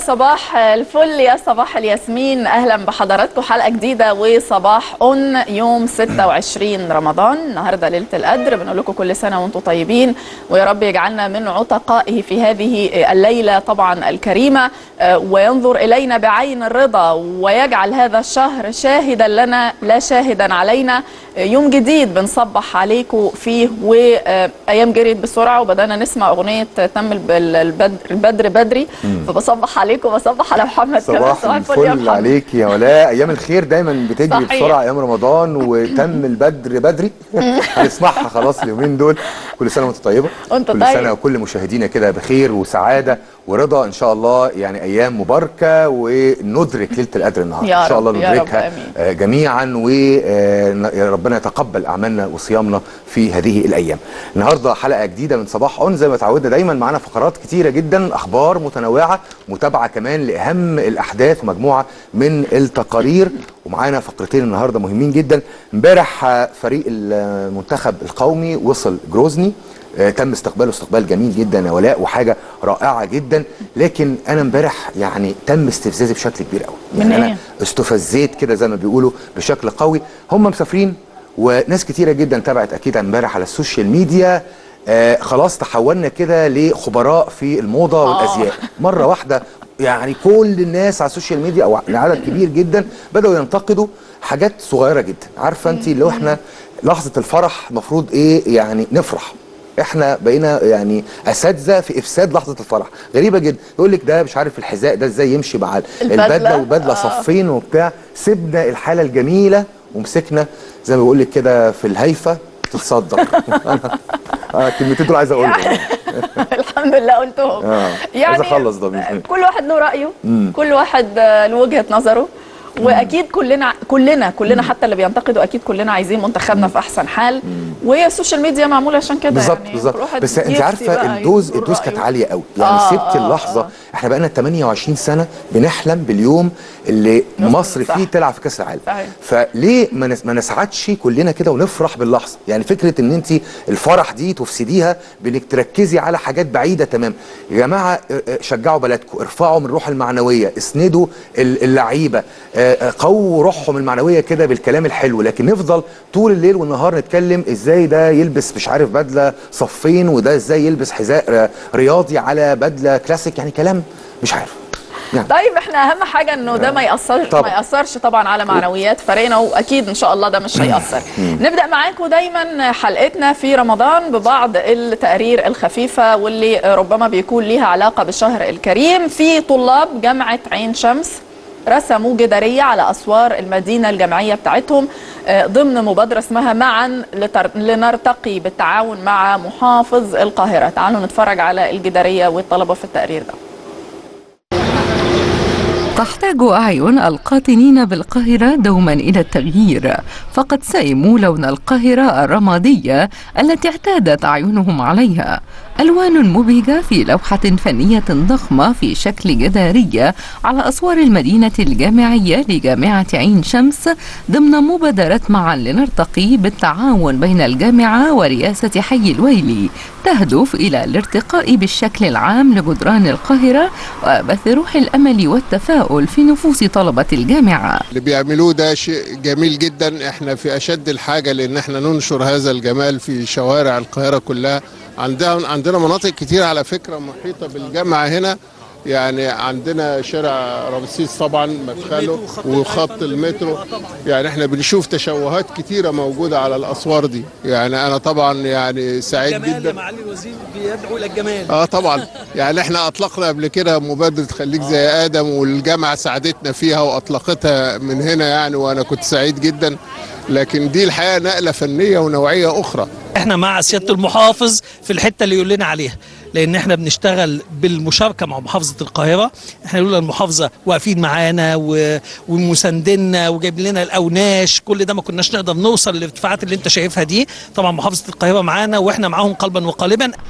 صباح الفل يا صباح الياسمين اهلا بحضراتكم حلقه جديده وصباح اون يوم 26 رمضان النهارده ليله القدر بنقول لكم كل سنه وانتم طيبين ويا رب يجعلنا من عتقائه في هذه الليله طبعا الكريمه وينظر الينا بعين الرضا ويجعل هذا الشهر شاهدا لنا لا شاهدا علينا يوم جديد بنصبح عليكم فيه وايام جريت بسرعه وبدانا نسمع اغنيه تم البدر, البدر بدري فبصبح عليكم بصبح على محمد صباح الفل عليك يا ولاء ايام الخير دايما بتجري صحيح. بسرعه ايام رمضان وتم البدر بدري هنسمعها خلاص اليومين دول كل سنه وانت طيبه وانت كل طيب. سنه وكل مشاهدينا كده بخير وسعاده ورضا ان شاء الله يعني ايام مباركه وندرك ليله القدر النهارده ان شاء الله ندركها جميعا وربنا يتقبل اعمالنا وصيامنا في هذه الايام النهارده حلقه جديده من صباح اون زي ما اتعودنا دايما معانا فقرات كتيره جدا اخبار متنوعه متابعه كمان لاهم الاحداث ومجموعه من التقارير ومعانا فقرتين النهارده مهمين جدا امبارح فريق المنتخب القومي وصل جروزني تم استقباله استقبال جميل جدا يا ولاء وحاجه رائعه جدا لكن انا امبارح يعني تم استفزازي بشكل كبير قوي يعني من انا استفزيت كده زي ما بيقولوا بشكل قوي هم مسافرين وناس كتيره جدا تابعت اكيد امبارح على السوشيال ميديا آه خلاص تحولنا كده لخبراء في الموضه والازياء مره واحده يعني كل الناس على السوشيال ميديا او عدد كبير جدا بداوا ينتقدوا حاجات صغيره جدا عارفه انت اللي احنا لحظه الفرح المفروض ايه يعني نفرح احنا بقينا يعني اساتذه في افساد لحظه الفرح غريبه جدا يقول لك ده مش عارف الحذاء ده ازاي يمشي مع البدله والبدله آه. صفين وبتاع سيبنا الحاله الجميله ومسكنا زي ما بقول لك كده في الهيفه تتصدر انا الكلمتين دول عايز اقولهم الحمد لله قلتهم آه. يعني عايز اخلص ضميري كل واحد له رايه مم. كل واحد له وجهه نظره واكيد كلنا كلنا كلنا حتى اللي بينتقدوا اكيد كلنا عايزين منتخبنا في احسن حال وهي السوشيال ميديا معموله عشان كده بالظبط يعني بالظبط كل واحد بس انت يفتي عارفه بقى الدوز يقول الدوز كانت رأيه. عاليه قوي يعني آه، سبت آه، اللحظه آه. احنا بقى لنا 28 سنه بنحلم باليوم اللي نوصل، مصر صح. فيه تلعب في كاس العالم صحيح. فليه ما نس- ما نسعدش كلنا كده ونفرح باللحظه يعني فكره ان انت الفرح دي تفسديها بانك تركزي على حاجات بعيده تمام يا جماعه اه، اه، شجعوا بلدكم ارفعوا من الروح المعنويه اسندوا ال- اللعيبه اه، اه، قووا روحهم المعنويه كده بالكلام الحلو لكن نفضل طول الليل والنهار نتكلم ازاي ده يلبس مش عارف بدله صفين وده ازاي يلبس حذاء اه، رياضي على بدله كلاسيك يعني كلام مش عارف يعني طيب احنا اهم حاجه انه ده ما ياثرش طبعا. ما ياثرش طبعا على معنويات فريقنا واكيد ان شاء الله ده مش هياثر نبدا معاكم دايما حلقتنا في رمضان ببعض التقارير الخفيفه واللي ربما بيكون ليها علاقه بالشهر الكريم في طلاب جامعه عين شمس رسموا جداريه على اسوار المدينه الجامعيه بتاعتهم آه، ضمن مبادره اسمها معا لتر- لنرتقي بالتعاون مع محافظ القاهره تعالوا نتفرج على الجداريه والطلبه في التقرير ده تحتاج أعين القاطنين بالقاهرة دوما إلى التغيير فقد سئموا لون القاهرة الرمادية التي اعتادت أعينهم عليها ألوان مبهجة في لوحة فنية ضخمة في شكل جدارية على أسوار المدينة الجامعية لجامعة عين شمس ضمن مبادرة معا لنرتقي بالتعاون بين الجامعة ورئاسة حي الويلي تهدف إلى الارتقاء بالشكل العام لجدران القاهرة وبث روح الأمل والتفاؤل في نفوس طلبة الجامعة اللي بيعملوه ده شيء جميل جدا احنا في اشد الحاجه لان احنا ننشر هذا الجمال في شوارع القاهره كلها عندنا عندنا مناطق كتير على فكره محيطه بالجامعه هنا يعني عندنا شارع رمسيس طبعا مدخله وخط المترو يعني احنا بنشوف تشوهات كتيره موجوده على الاسوار دي يعني انا طبعا يعني سعيد جمال جدا يا معالي الوزير بيدعو الى الجمال اه طبعا يعني احنا اطلقنا قبل كده مبادره خليك زي ادم والجامعه ساعدتنا فيها واطلقتها من هنا يعني وانا كنت سعيد جدا لكن دي الحقيقه نقله فنيه ونوعيه اخرى احنا مع سياده المحافظ في الحته اللي يقول لنا عليها لان احنا بنشتغل بالمشاركه مع محافظه القاهره احنا لولا المحافظه واقفين معانا و- ومساندنا وجايب لنا الاوناش كل ده ما كناش نقدر نوصل للارتفاعات اللي انت شايفها دي طبعا محافظه القاهره معانا واحنا معاهم قلبا وقالبا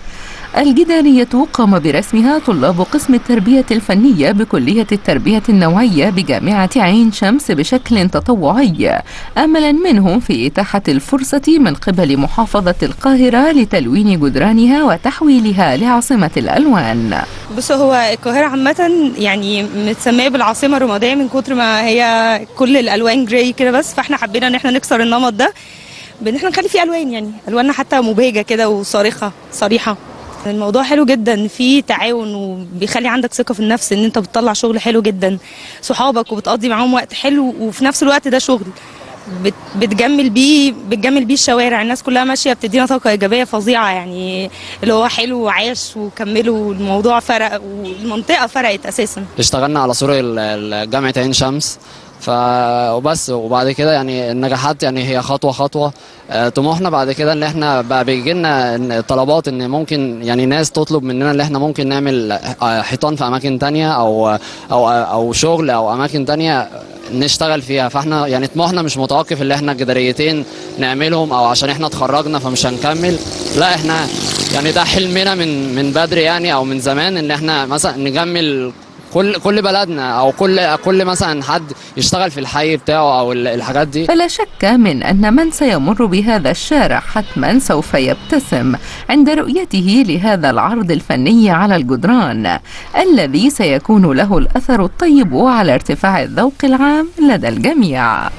الجدارية قام برسمها طلاب قسم التربية الفنية بكلية التربية النوعية بجامعة عين شمس بشكل تطوعي أملا منهم في إتاحة الفرصة من قبل محافظة القاهرة لتلوين جدرانها وتحويلها لعاصمة الألوان بص هو القاهرة عامة يعني متسمية بالعاصمة الرمادية من كتر ما هي كل الألوان جراي كده بس فاحنا حبينا إن احنا نكسر النمط ده بإن احنا نخلي فيه ألوان يعني ألواننا حتى مبهجة كده وصارخة صريحة الموضوع حلو جدا في تعاون وبيخلي عندك ثقة في النفس إن أنت بتطلع شغل حلو جدا صحابك وبتقضي معاهم وقت حلو وفي نفس الوقت ده شغل بت- بتجمل بيه بتجمل بيه الشوارع الناس كلها ماشيه بتدينا طاقه ايجابيه فظيعه يعني اللي هو حلو وعاش وكملوا الموضوع فرق والمنطقه فرقت اساسا اشتغلنا على سور ال- ال- جامعة عين شمس ف وبس وبعد كده يعني النجاحات يعني هي خطوه خطوه آه، طموحنا بعد كده ان احنا بقى بيجي لنا طلبات ان ممكن يعني ناس تطلب مننا ان احنا ممكن نعمل آه، حيطان في اماكن تانية او او او شغل او اماكن تانية نشتغل فيها فاحنا يعني طموحنا مش متوقف ان احنا جداريتين نعملهم او عشان احنا اتخرجنا فمش هنكمل لا احنا يعني ده حلمنا من من بدري يعني او من زمان ان احنا مثلا نجمل كل كل بلدنا او كل كل مثلا حد يشتغل في الحي بتاعه او ال- الحاجات دي فلا شك من أن من سيمر بهذا الشارع حتما سوف يبتسم عند رؤيته لهذا العرض الفني على الجدران الذي سيكون له الأثر الطيب على ارتفاع الذوق العام لدى الجميع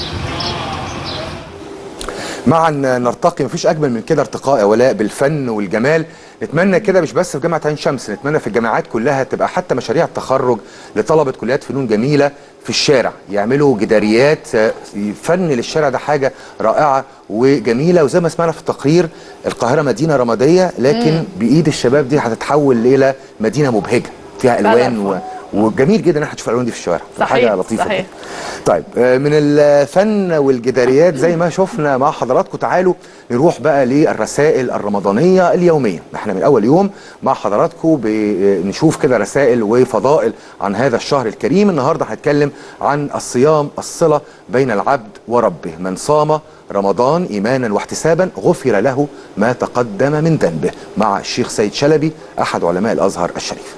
معا نرتقي مفيش اجمل من كده ارتقاء يا ولاء بالفن والجمال نتمنى كده مش بس في جامعه عين شمس نتمنى في الجامعات كلها تبقى حتى مشاريع التخرج لطلبه كليات فنون جميله في الشارع يعملوا جداريات آه، فن للشارع ده حاجه رائعه وجميله وزي ما سمعنا في التقرير القاهره مدينه رماديه لكن بايد الشباب دي هتتحول الى مدينه مبهجه فيها الوان و... وجميل جدا ان احنا نشوف الالوان دي في الشوارع صحيح، حاجه لطيفه صحيح. كده. طيب آه، من الفن والجداريات زي ما شفنا مع حضراتكم تعالوا نروح بقى للرسائل الرمضانية اليومية احنا من أول يوم مع حضراتكم بنشوف كده رسائل وفضائل عن هذا الشهر الكريم النهاردة هنتكلم عن الصيام الصلة بين العبد وربه من صام رمضان إيمانا واحتسابا غفر له ما تقدم من ذنبه مع الشيخ سيد شلبي أحد علماء الأزهر الشريف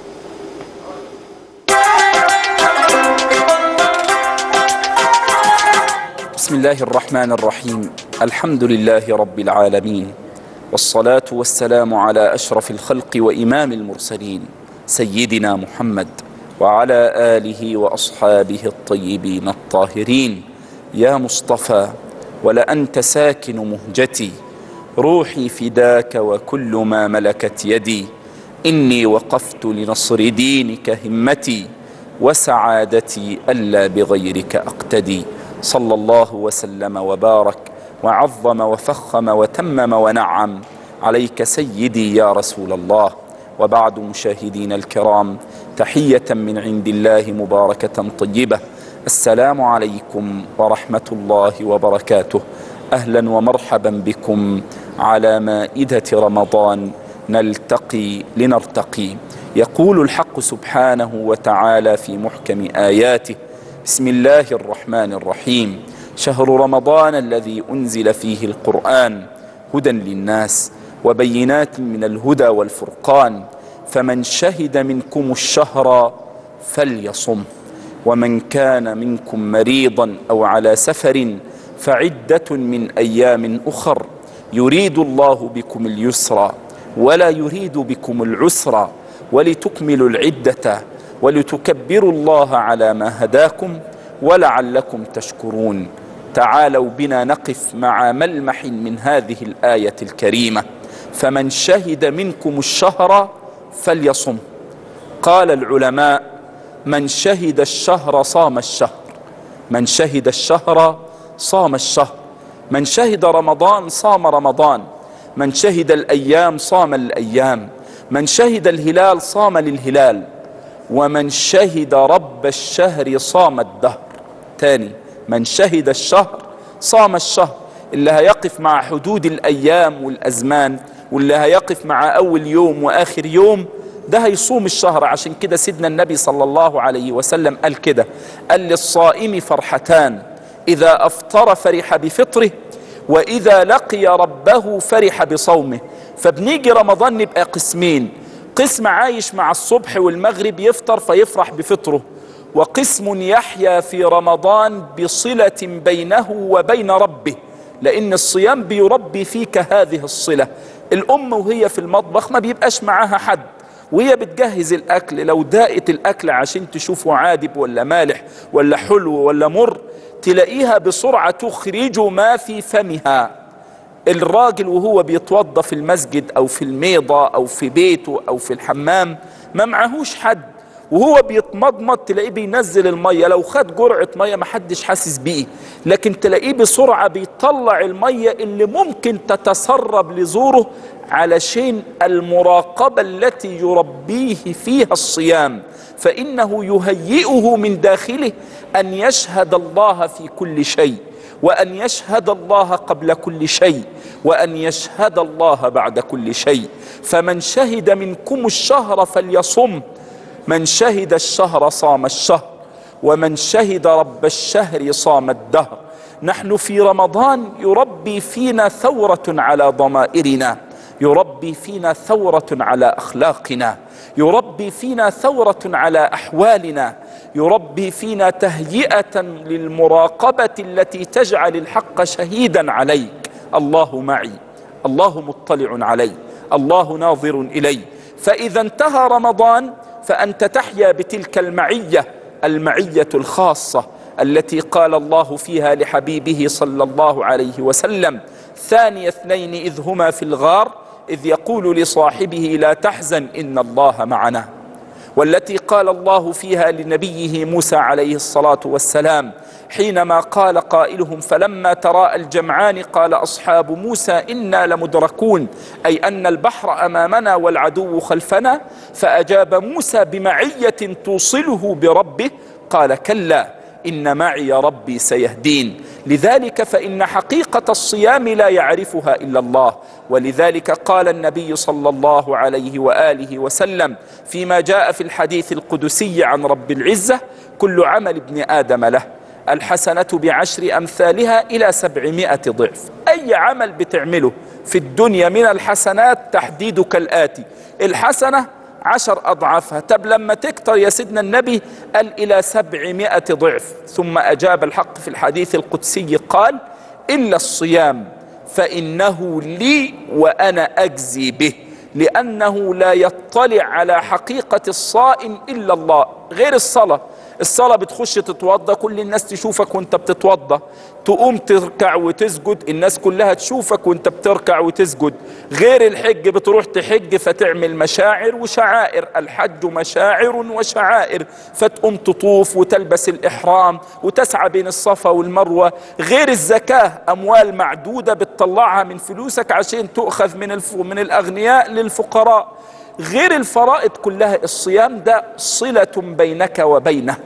بسم الله الرحمن الرحيم الحمد لله رب العالمين والصلاة والسلام على أشرف الخلق وإمام المرسلين سيدنا محمد وعلى آله وأصحابه الطيبين الطاهرين يا مصطفى ولأنت ساكن مهجتي روحي فداك وكل ما ملكت يدي إني وقفت لنصر دينك همتي وسعادتي ألا بغيرك أقتدي صلى الله وسلم وبارك وعظم وفخم وتمم ونعم عليك سيدي يا رسول الله وبعد مشاهدينا الكرام تحية من عند الله مباركة طيبة السلام عليكم ورحمة الله وبركاته أهلا ومرحبا بكم على مائدة رمضان نلتقي لنرتقي يقول الحق سبحانه وتعالى في محكم آياته بسم الله الرحمن الرحيم شهر رمضان الذي أنزل فيه القرآن هدى للناس وبينات من الهدى والفرقان فمن شهد منكم الشهر فليصم ومن كان منكم مريضا أو على سفر فعدة من أيام أخر يريد الله بكم اليسر ولا يريد بكم العسر ولتكملوا العدة ولتكبروا الله على ما هداكم ولعلكم تشكرون تعالوا بنا نقف مع ملمح من هذه الآية الكريمة فمن شهد منكم الشهر فليصم قال العلماء من شهد الشهر صام الشهر من شهد الشهر صام الشهر من شهد رمضان صام رمضان من شهد الأيام صام الأيام من شهد الهلال صام للهلال ومن شهد رب الشهر صام الدهر تاني من شهد الشهر صام الشهر اللي هيقف مع حدود الأيام والأزمان واللي هيقف مع أول يوم وآخر يوم ده هيصوم الشهر عشان كده سيدنا النبي صلى الله عليه وسلم قال كده قال للصائم فرحتان إذا أفطر فرح بفطره وإذا لقي ربه فرح بصومه فبنيجي رمضان نبقى قسمين قسم عايش مع الصبح والمغرب يفطر فيفرح بفطره وقسم يحيا في رمضان بصلة بينه وبين ربه لأن الصيام بيربي فيك هذه الصلة الأم وهي في المطبخ ما بيبقاش معاها حد وهي بتجهز الأكل لو داقت الأكل عشان تشوفه عادب ولا مالح ولا حلو ولا مر تلاقيها بسرعة تخرج ما في فمها الراجل وهو بيتوضى في المسجد او في الميضة او في بيته او في الحمام ما معهوش حد وهو بيتمضمض تلاقيه بينزل المية لو خد جرعة مية ما حدش حاسس بيه لكن تلاقيه بسرعة بيطلع المية اللي ممكن تتسرب لزوره علشان المراقبة التي يربيه فيها الصيام فإنه يهيئه من داخله أن يشهد الله في كل شيء وأن يشهد الله قبل كل شيء وأن يشهد الله بعد كل شيء فمن شهد منكم الشهر فليصم من شهد الشهر صام الشهر ومن شهد رب الشهر صام الدهر نحن في رمضان يربي فينا ثورة على ضمائرنا يربي فينا ثورة على أخلاقنا يربي فينا ثورة على أحوالنا يربي فينا تهيئة للمراقبة التي تجعل الحق شهيدا عليك الله معي الله مطلع علي الله ناظر إلي فإذا انتهى رمضان فأنت تحيا بتلك المعية المعية الخاصة التي قال الله فيها لحبيبه صلى الله عليه وسلم ثاني اثنين إذ هما في الغار إذ يقول لصاحبه لا تحزن إن الله معنا والتي قال الله فيها لنبيه موسى عليه الصلاة والسلام حينما قال قائلهم فلما تراءى الجمعان قال أصحاب موسى إنا لمدركون أي أن البحر أمامنا والعدو خلفنا فأجاب موسى بمعية توصله بربه قال كلا إن معي ربي سيهدين لذلك فإن حقيقة الصيام لا يعرفها إلا الله ولذلك قال النبي صلى الله عليه وآله وسلم فيما جاء في الحديث القدسي عن رب العزة كل عمل ابن آدم له الحسنة بعشر أمثالها إلى سبعمائة ضعف أي عمل بتعمله في الدنيا من الحسنات تحديد كالآتي الحسنة عشر أضعافها طب لما تكتر يا سيدنا النبي قال إلى سبعمائة ضعف ثم أجاب الحق في الحديث القدسي قال إلا الصيام فإنه لي وأنا أجزي به لأنه لا يطلع على حقيقة الصائم إلا الله غير الصلاة الصلاة بتخش تتوضى كل الناس تشوفك وانت بتتوضى تقوم تركع وتسجد الناس كلها تشوفك وانت بتركع وتسجد غير الحج بتروح تحج فتعمل مشاعر وشعائر الحج مشاعر وشعائر فتقوم تطوف وتلبس الإحرام وتسعى بين الصفا والمروة غير الزكاة أموال معدودة بتطلعها من فلوسك عشان تؤخذ من, الف... من الأغنياء للفقراء غير الفرائض كلها الصيام ده صلة بينك وبينه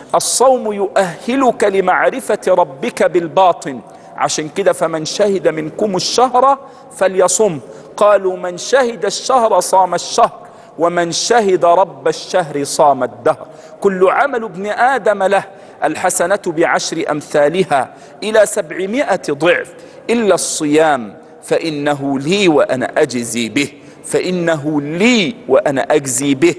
الصوم يؤهلك لمعرفة ربك بالباطن عشان كده فمن شهد منكم الشهر فليصم قالوا من شهد الشهر صام الشهر ومن شهد رب الشهر صام الدهر كل عمل ابن آدم له الحسنة بعشر أمثالها إلى سبعمائة ضعف إلا الصيام فإنه لي وأنا أجزي به فإنه لي وأنا أجزي به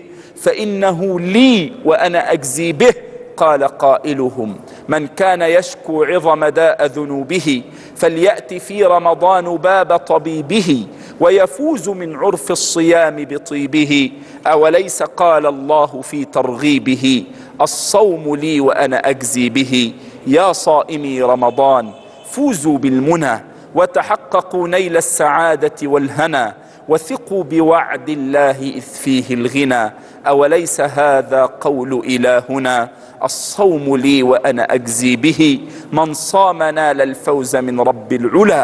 فإنه لي وأنا أجزي به قال قائلهم من كان يشكو عظم داء ذنوبه فليأت في رمضان باب طبيبه ويفوز من عرف الصيام بطيبه أوليس قال الله في ترغيبه الصوم لي وأنا أجزي به يا صائمي رمضان فوزوا بالمنى وتحققوا نيل السعادة والهنا وثقوا بوعد الله إذ فيه الغنى أوليس هذا قول إلهنا الصوم لي وأنا أجزي به من صام نال الفوز من رب العلا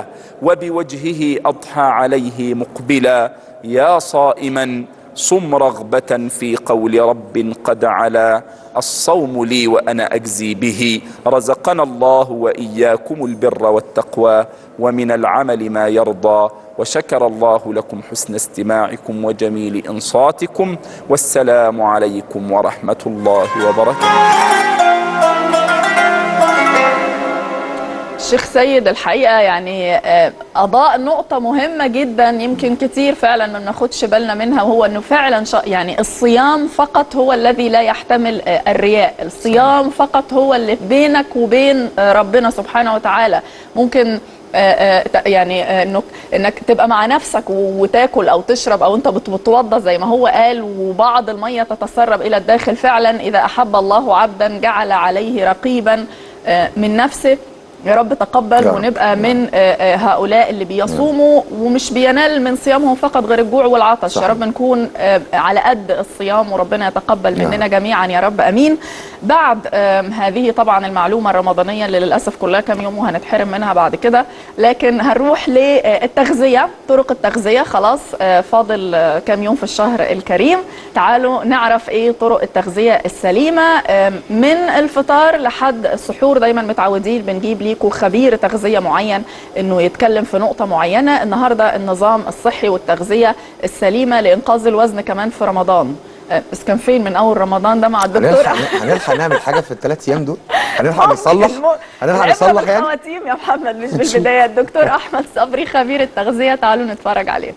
وبوجهه أضحى عليه مقبلا يا صائما صم رغبة في قول رب قد علا الصوم لي وأنا أجزي به رزقنا الله وإياكم البر والتقوى ومن العمل ما يرضى وشكر الله لكم حسن استماعكم وجميل إنصاتكم والسلام عليكم ورحمة الله وبركاته الشيخ سيد الحقيقه يعني آه، اضاء نقطه مهمه جدا يمكن كتير فعلا ما بناخدش بالنا منها وهو انه فعلا شا- يعني الصيام فقط هو الذي لا يحتمل آه، الرياء الصيام فقط هو اللي بينك وبين آه، ربنا سبحانه وتعالى ممكن آه، آه، ت- يعني آه، انك انك تبقى مع نفسك و- وتاكل او تشرب او انت بت- بتوضى زي ما هو قال وبعض الميه تتسرب الى الداخل فعلا اذا احب الله عبدا جعل عليه رقيبا آه، من نفسه يا رب تقبل يا رب. ونبقى من آه، آه، هؤلاء اللي بيصوموا ومش بينال من صيامهم فقط غير الجوع والعطش صحيح. يا رب نكون آه، على قد الصيام وربنا يتقبل يا مننا رب. جميعا يا رب امين بعد آم، هذه طبعا المعلومه الرمضانيه اللي للاسف كلها كام يوم وهنتحرم منها بعد كده لكن هنروح للتغذيه طرق التغذيه خلاص آه، فاضل آه، كام يوم في الشهر الكريم تعالوا نعرف ايه طرق التغذيه السليمه آم، من الفطار لحد السحور دايما متعودين بنجيب ليكوا خبير تغذيه معين انه يتكلم في نقطه معينه النهارده النظام الصحي والتغذيه السليمه لانقاذ الوزن كمان في رمضان آه، بس كان فين من اول رمضان ده مع الدكتور هنلحق هنلحق نعمل حاجه في الثلاث ايام دول هنلحق نصلح ممكن. هنلحق العبرة نصلح يعني بالخواتيم يا محمد مش بالبدايه الدكتور احمد صبري خبير التغذيه تعالوا نتفرج عليه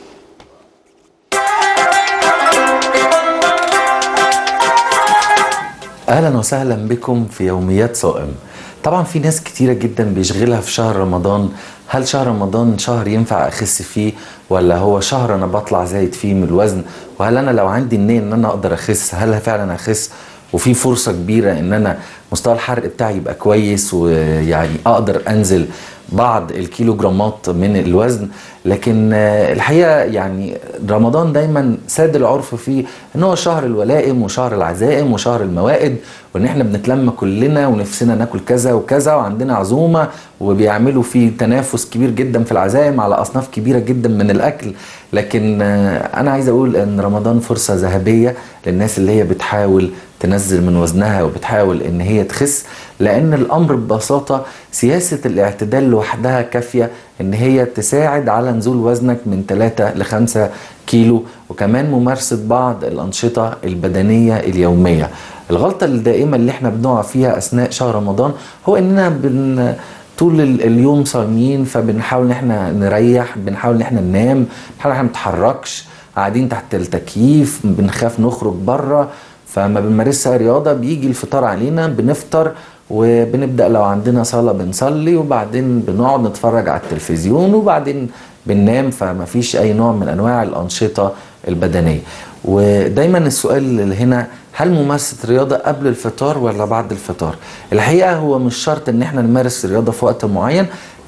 اهلا وسهلا بكم في يوميات صائم طبعا في ناس كتيرة جدا بيشغلها في شهر رمضان هل شهر رمضان شهر ينفع اخس فيه ولا هو شهر انا بطلع زايد فيه من الوزن وهل انا لو عندي النية ان انا اقدر اخس هل فعلا اخس وفي فرصة كبيرة ان انا مستوى الحرق بتاعي يبقى كويس ويعني اقدر انزل بعض الكيلوجرامات من الوزن لكن آه، الحقيقه يعني رمضان دايما ساد العرف فيه ان هو شهر الولائم وشهر العزائم وشهر الموائد وان احنا بنتلم كلنا ونفسنا ناكل كذا وكذا وعندنا عزومه وبيعملوا فيه تنافس كبير جدا في العزائم على اصناف كبيره جدا من الاكل لكن آه، انا عايز اقول ان رمضان فرصه ذهبيه للناس اللي هي بتحاول تنزل من وزنها وبتحاول ان هي تخس لان الامر ببساطه سياسه الاعتدال لوحدها كافيه ان هي تساعد على نزول وزنك من 3 ل 5 كيلو وكمان ممارسه بعض الانشطه البدنيه اليوميه الغلطه الدائمه اللي احنا بنقع فيها اثناء شهر رمضان هو اننا بن طول ال- اليوم صايمين فبنحاول ان احنا نريح بنحاول ان احنا ننام بنحاول ان احنا ما نتحركش قاعدين تحت التكييف بنخاف نخرج بره فما بنمارسش أي رياضه بيجي الفطار علينا بنفطر وبنبدا لو عندنا صلاه بنصلي وبعدين بنقعد نتفرج على التلفزيون وبعدين بننام فما فيش اي نوع من انواع الانشطه البدنيه ودايما السؤال اللي هنا هل ممارسه الرياضه قبل الفطار ولا بعد الفطار الحقيقه هو مش شرط ان احنا نمارس الرياضه في وقت معين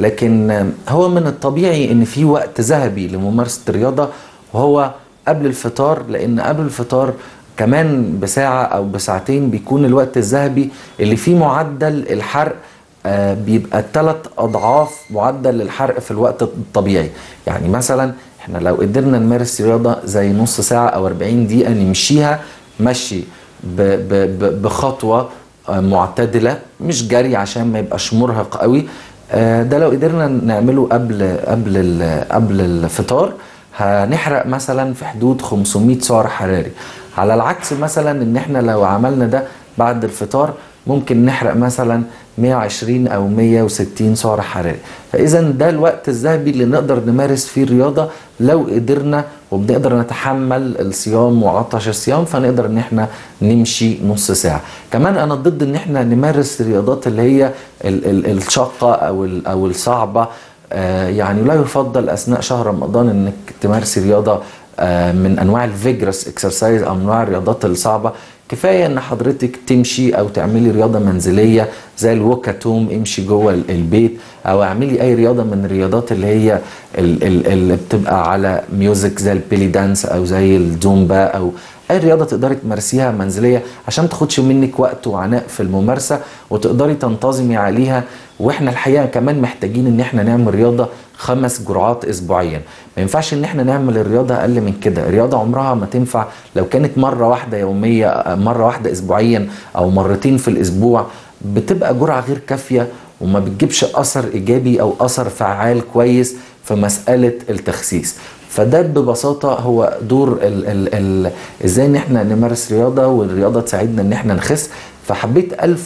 لكن هو من الطبيعي ان في وقت ذهبي لممارسه الرياضه وهو قبل الفطار لان قبل الفطار كمان بساعة أو بساعتين بيكون الوقت الذهبي اللي فيه معدل الحرق آه، بيبقى ثلاث أضعاف معدل الحرق في الوقت الطبيعي يعني مثلا احنا لو قدرنا نمارس رياضة زي نص ساعة أو 40 دقيقة نمشيها مشي ب- ب- ب- بخطوة آه، معتدلة مش جري عشان ما يبقاش مرهق قوي آه، ده لو قدرنا نعمله قبل قبل ال- قبل الفطار هنحرق مثلا في حدود 500 سعر حراري على العكس مثلا ان احنا لو عملنا ده بعد الفطار ممكن نحرق مثلا 120 او 160 سعر حراري فاذا ده الوقت الذهبي اللي نقدر نمارس فيه الرياضه لو قدرنا وبنقدر نتحمل الصيام وعطش الصيام فنقدر ان احنا نمشي نص ساعه كمان انا ضد ان احنا نمارس الرياضات اللي هي ال- ال- الشاقه او ال- او الصعبه آه، يعني لا يفضل اثناء شهر رمضان انك تمارسي رياضه آه، من انواع الفيجرس اكسرسايز او انواع الرياضات الصعبه كفايه ان حضرتك تمشي او تعملي رياضه منزليه زي الوكاتوم امشي جوه ال- البيت او اعملي اي رياضه من الرياضات اللي هي ال- ال- اللي بتبقى على ميوزك زي البيلي دانس او زي الزومبا او اي رياضه تقدري تمارسيها منزليه عشان ما تاخدش منك وقت وعناء في الممارسه وتقدري تنتظمي عليها واحنا الحقيقه كمان محتاجين ان احنا نعمل رياضه خمس جرعات اسبوعيا ما ينفعش ان احنا نعمل الرياضه اقل من كده الرياضه عمرها ما تنفع لو كانت مره واحده يوميه مره واحده اسبوعيا او مرتين في الاسبوع بتبقى جرعه غير كافيه وما بتجيبش اثر ايجابي او اثر فعال كويس في مساله التخسيس فده ببساطه هو دور ال ال ال ازاي ان احنا نمارس رياضه والرياضه تساعدنا ان احنا نخس فحبيت الفت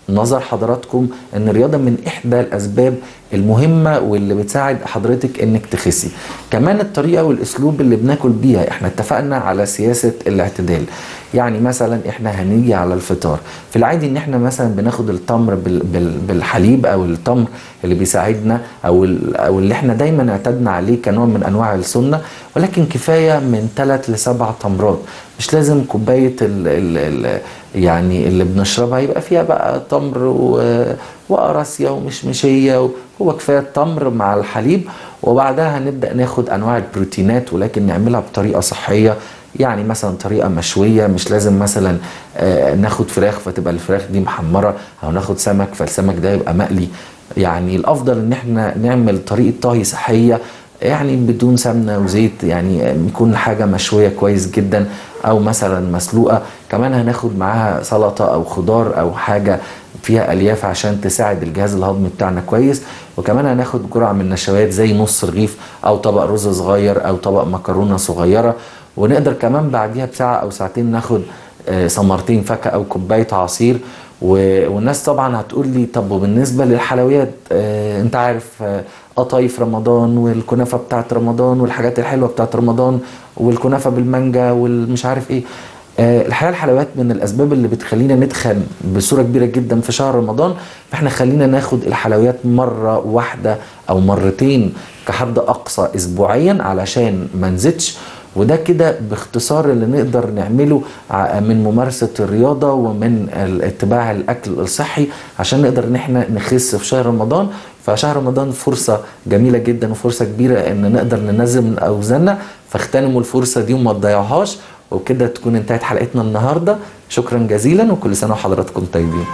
نظر حضراتكم ان الرياضه من احدى الاسباب المهمه واللي بتساعد حضرتك انك تخسي كمان الطريقه والاسلوب اللي بناكل بيها احنا اتفقنا على سياسه الاعتدال يعني مثلا احنا هنيجي على الفطار في العادي ان احنا مثلا بناخد التمر بال بال بالحليب او التمر اللي بيساعدنا او ال- او اللي احنا دايما اعتدنا عليه كنوع من انواع السنه ولكن كفايه من ثلاث لسبع تمرات مش لازم كوبايه ال ال ال يعني اللي بنشربها يبقى فيها بقى تمر و- وقراصية ومشمشية هو كفاية التمر مع الحليب وبعدها هنبدأ ناخد أنواع البروتينات ولكن نعملها بطريقة صحية يعني مثلا طريقة مشوية مش لازم مثلا آه، ناخد فراخ فتبقى الفراخ دي محمرة أو ناخد سمك فالسمك ده يبقى مقلي يعني الأفضل إن احنا نعمل طريقة طهي صحية يعني بدون سمنه وزيت يعني يكون حاجه مشويه كويس جدا او مثلا مسلوقه كمان هناخد معاها سلطه او خضار او حاجه فيها الياف عشان تساعد الجهاز الهضمي بتاعنا كويس وكمان هناخد جرعه من النشويات زي نص رغيف او طبق رز صغير او طبق مكرونه صغيره ونقدر كمان بعديها بساعه او ساعتين ناخد آه، ثمرتين فاكهه او كوبايه عصير و- والناس طبعا هتقول لي طب وبالنسبه للحلويات آه انت عارف آه، قطايف رمضان والكنافه بتاعت رمضان والحاجات الحلوه بتاعت رمضان والكنافه بالمانجا والمش عارف ايه آه الحقيقه الحلويات من الاسباب اللي بتخلينا نتخن بصوره كبيره جدا في شهر رمضان فاحنا خلينا ناخد الحلويات مره واحده او مرتين كحد اقصى اسبوعيا علشان ما نزيدش وده كده باختصار اللي نقدر نعمله ع- من ممارسة الرياضة ومن ال- اتباع الأكل الصحي عشان نقدر ان احنا نخس في شهر رمضان فشهر رمضان فرصة جميلة جدا وفرصة كبيرة ان نقدر ننزل من أوزاننا فاغتنموا الفرصة دي وما تضيعوهاش وكده تكون انتهت حلقتنا النهاردة شكرا جزيلا وكل سنة وحضراتكم طيبين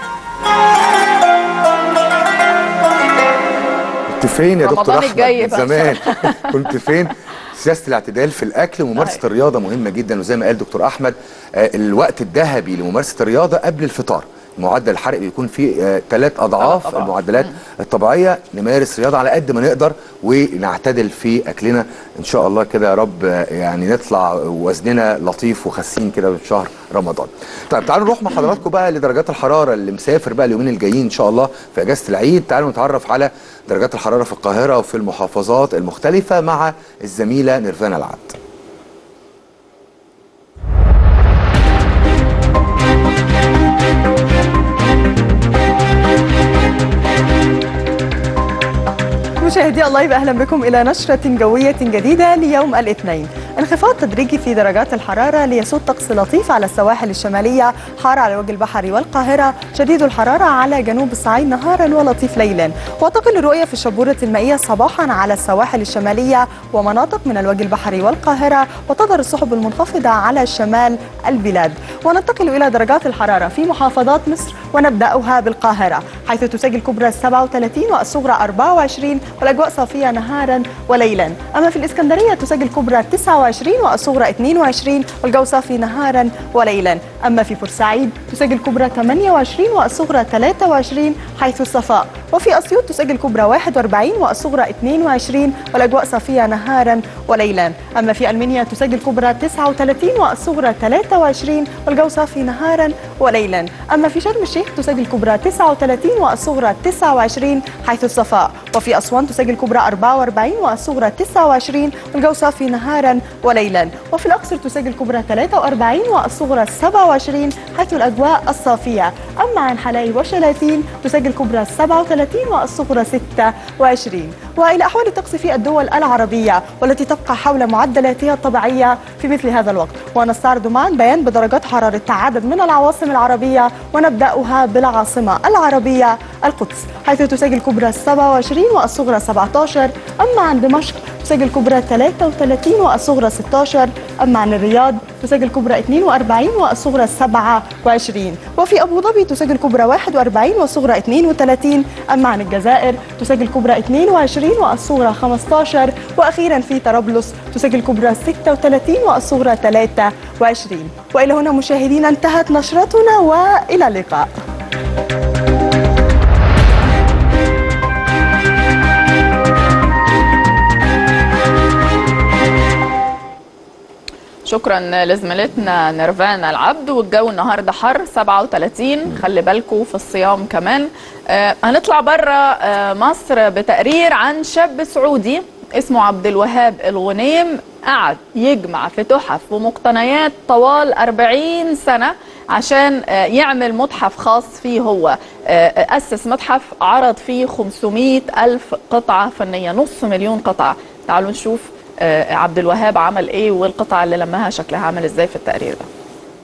كنت فين يا دكتور رمضان احمد الجاي من بقى. زمان كنت فين سياسه الاعتدال في الاكل وممارسه أيوة. الرياضه مهمه جدا وزي ما قال دكتور احمد آه، الوقت الذهبي لممارسه الرياضه قبل الفطار معدل الحرق بيكون فيه ثلاث اضعاف أضعاف. المعدلات الطبيعيه نمارس رياضه على قد ما نقدر ونعتدل في اكلنا ان شاء الله كده يا رب آه، يعني نطلع وزننا لطيف وخاسين كده في شهر رمضان. طيب تعالوا نروح مع حضراتكم بقى لدرجات الحراره اللي مسافر بقى اليومين الجايين ان شاء الله في اجازه العيد تعالوا نتعرف على درجات الحراره في القاهره وفي المحافظات المختلفه مع الزميله نيرفانا العبد. مشاهدي اللايف اهلا بكم الى نشره جويه جديده ليوم الاثنين انخفاض تدريجي في درجات الحراره ليسود طقس لطيف على السواحل الشماليه حار على وجه البحر والقاهره شديد الحراره على جنوب الصعيد نهارا ولطيف ليلا وتقل الرؤيه في الشبوره المائيه صباحا على السواحل الشماليه ومناطق من الوجه البحري والقاهره وتظهر السحب المنخفضه على شمال البلاد وننتقل الى درجات الحراره في محافظات مصر ونبداها بالقاهره حيث تسجل كبرى 37 والصغرى 24 والاجواء صافيه نهارا وليلا اما في الاسكندريه تسجل كبرى 29 والصغرى 22 والجو صافي نهارا وليلا اما في بورسعيد تسجل كبرى 28 والصغرى 23 حيث الصفاء وفي اسيوط تسجل كبرى 41 والصغرى 22 والاجواء صافيه نهارا وليلا اما في المنيا تسجل كبرى 39 والصغرى 23 والجو صافي نهارا وليلا اما في شرم الشيخ تسجل كبرى 39 والصغرى 29 حيث الصفاء وفي اسوان تسجل كبرى 44 والصغرى 29 والجو صافي نهارا وليلا وفي الاقصر تسجل كبرى 43 والصغرى 27 حيث الاجواء الصافيه اما عن حلايب وشلاتين تسجل كبرى 37 والصغرى 26 والى احوال الطقس في الدول العربيه والتي تبقى حول معدلاتها الطبيعيه في مثل هذا الوقت ونستعرض معا بيان بدرجات حراره عدد من العواصم العربيه ونبداها بالعاصمه العربيه القدس حيث تسجل كبرى 27 والصغرى 17 اما عن دمشق تسجل كبرى 33 والصغرى 16 اما عن الرياض تسجل كبرى 42 والصغرى 27 وفي ابو ظبي تسجل كبرى 41 والصغرى 32 اما عن الجزائر تسجل كبرى 22 والصغرى 15 واخيرا في طرابلس تسجل كبرى 36 والصغرى 23 والى هنا مشاهدينا انتهت نشرتنا والى اللقاء شكرا لزميلتنا نيرفانا العبد والجو النهارده حر 37 خلي بالكم في الصيام كمان آه هنطلع بره آه مصر بتقرير عن شاب سعودي اسمه عبد الوهاب الغنيم قعد يجمع في تحف ومقتنيات طوال 40 سنة عشان آه، يعمل متحف خاص فيه هو آه، أسس متحف عرض فيه 500 ألف قطعة فنية نص مليون قطعة تعالوا نشوف آه، عبد الوهاب عمل ايه والقطعة اللي لمها شكلها عامل ازاي في التقرير ده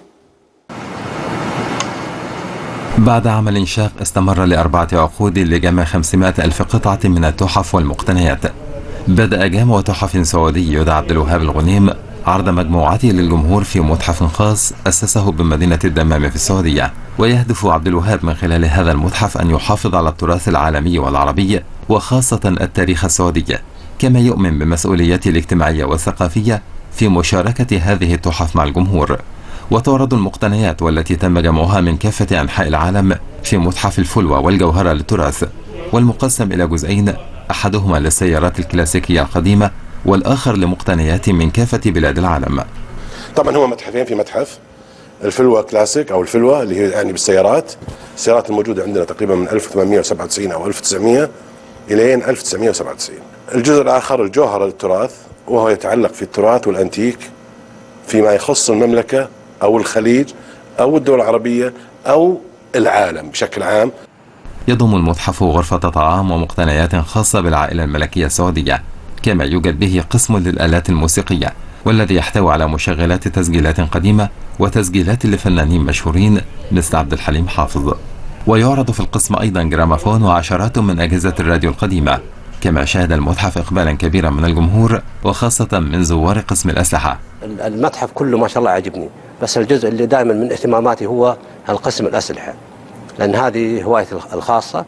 بعد عمل شاق استمر لأربعة عقود لجمع 500 ألف قطعة من التحف والمقتنيات بدأ جامع تحف سعودي يدعى عبد الوهاب الغنيم عرض مجموعته للجمهور في متحف خاص أسسه بمدينة الدمام في السعودية ويهدف عبد الوهاب من خلال هذا المتحف أن يحافظ على التراث العالمي والعربي وخاصة التاريخ السعودي كما يؤمن بمسؤوليته الاجتماعية والثقافية في مشاركة هذه التحف مع الجمهور وتعرض المقتنيات والتي تم جمعها من كافة أنحاء العالم في متحف الفلوى والجوهرة للتراث والمقسم إلى جزئين أحدهما للسيارات الكلاسيكية القديمة والآخر لمقتنيات من كافة بلاد العالم طبعا هو متحفين في متحف الفلوى كلاسيك او الفلوى اللي هي يعني بالسيارات السيارات الموجوده عندنا تقريبا من 1897 او 1900 الين 1997 الجزء الاخر الجوهره للتراث وهو يتعلق في التراث والانتيك فيما يخص المملكه او الخليج او الدول العربيه او العالم بشكل عام يضم المتحف غرفة طعام ومقتنيات خاصة بالعائلة الملكية السعودية كما يوجد به قسم للآلات الموسيقية والذي يحتوي على مشغلات تسجيلات قديمة وتسجيلات لفنانين مشهورين مثل عبد الحليم حافظ ويعرض في القسم أيضا جراموفون وعشرات من أجهزة الراديو القديمة كما شهد المتحف إقبالا كبيرا من الجمهور وخاصة من زوار قسم الأسلحة المتحف كله ما شاء الله عجبني بس الجزء اللي دائما من اهتماماتي هو القسم الأسلحة لأن هذه هوايتي الخاصة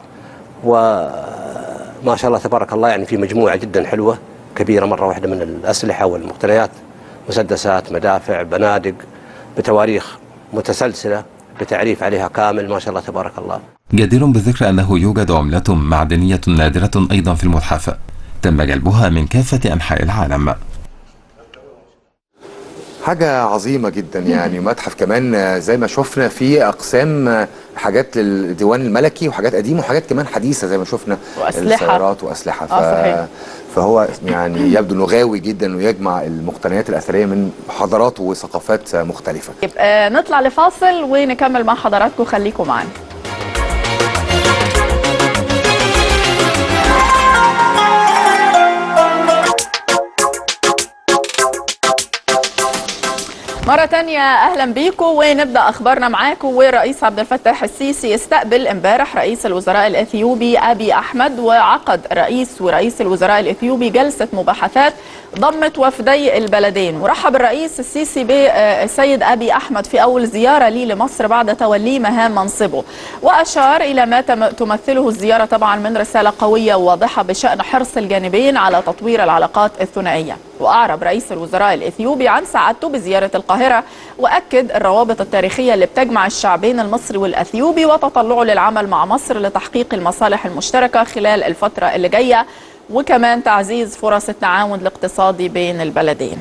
وما شاء الله تبارك الله يعني في مجموعة جدا حلوة كبيرة مرة واحدة من الأسلحة والمقتنيات مسدسات مدافع بنادق بتواريخ متسلسلة بتعريف عليها كامل ما شاء الله تبارك الله جدير بالذكر أنه يوجد عملة معدنية نادرة أيضا في المتحف تم جلبها من كافة أنحاء العالم حاجة عظيمة جدا يعني متحف كمان آه، زي ما شفنا في أقسام آه، حاجات للديوان الملكي وحاجات قديمة وحاجات كمان حديثة زي ما شفنا وأسلحة. السيارات وأسلحة ف... آه، صحيح. فهو يعني يبدو انه غاوي جدا ويجمع المقتنيات الأثرية من حضارات وثقافات آه، مختلفة يبقى نطلع لفاصل ونكمل مع حضراتكم خليكم معانا مرة تانية أهلا بيكم ونبدأ أخبارنا معاكم والرئيس عبد الفتاح السيسي استقبل امبارح رئيس الوزراء الإثيوبي أبي أحمد وعقد رئيس ورئيس الوزراء الإثيوبي جلسة مباحثات ضمت وفدي البلدين ورحب الرئيس السيسي بالسيد أبي أحمد في أول زيارة لي لمصر بعد توليه مهام منصبه وأشار إلى ما تم- تمثله الزيارة طبعا من رسالة قوية وواضحة بشأن حرص الجانبين على تطوير العلاقات الثنائية وأعرب رئيس الوزراء الإثيوبي عن سعادته بزيارة القاهرة وأكد الروابط التاريخية اللي بتجمع الشعبين المصري والأثيوبي وتطلعه للعمل مع مصر لتحقيق المصالح المشتركة خلال الفترة اللي جاية وكمان تعزيز فرص التعاون الاقتصادي بين البلدين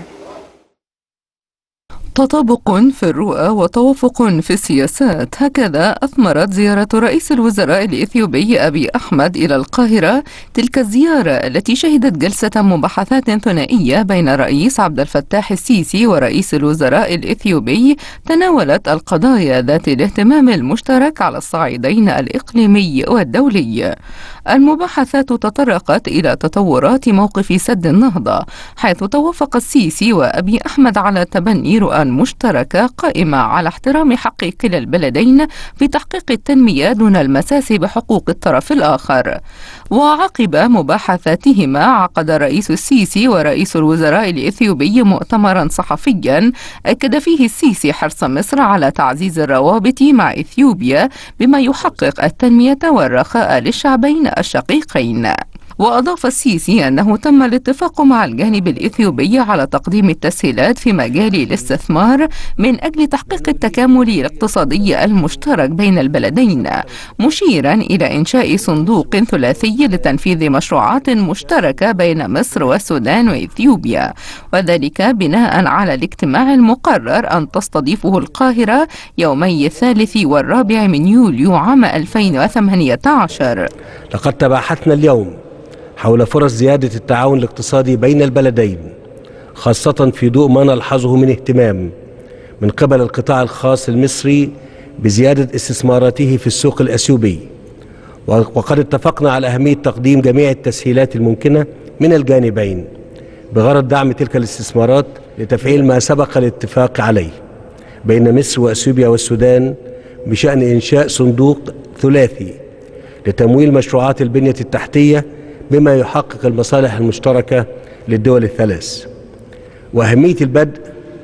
تطابق في الرؤى وتوافق في السياسات هكذا أثمرت زيارة رئيس الوزراء الإثيوبي أبي أحمد إلى القاهرة تلك الزيارة التي شهدت جلسة مباحثات ثنائية بين الرئيس عبد الفتاح السيسي ورئيس الوزراء الإثيوبي تناولت القضايا ذات الاهتمام المشترك على الصعيدين الإقليمي والدولي المباحثات تطرقت إلى تطورات موقف سد النهضة حيث توافق السيسي وأبي أحمد على تبني رؤى مشتركة قائمة على احترام حق كلا البلدين في تحقيق التنمية دون المساس بحقوق الطرف الآخر وعقب مباحثاتهما عقد الرئيس السيسي ورئيس الوزراء الإثيوبي مؤتمرا صحفيا أكد فيه السيسي حرص مصر على تعزيز الروابط مع إثيوبيا بما يحقق التنمية والرخاء للشعبين الشقيقين وأضاف السيسي أنه تم الاتفاق مع الجانب الإثيوبي على تقديم التسهيلات في مجال الاستثمار من أجل تحقيق التكامل الاقتصادي المشترك بين البلدين مشيرا إلى إنشاء صندوق ثلاثي لتنفيذ مشروعات مشتركة بين مصر والسودان وإثيوبيا وذلك بناء على الاجتماع المقرر أن تستضيفه القاهرة يومي الثالث والرابع من يوليو عام 2018 لقد تباحثنا اليوم حول فرص زيادة التعاون الاقتصادي بين البلدين خاصة في ضوء ما نلحظه من اهتمام من قبل القطاع الخاص المصري بزيادة استثماراته في السوق الأثيوبي وقد اتفقنا على أهمية تقديم جميع التسهيلات الممكنة من الجانبين بغرض دعم تلك الاستثمارات لتفعيل ما سبق الاتفاق عليه بين مصر وأثيوبيا والسودان بشأن إنشاء صندوق ثلاثي لتمويل مشروعات البنية التحتية بما يحقق المصالح المشتركة للدول الثلاث وأهمية البدء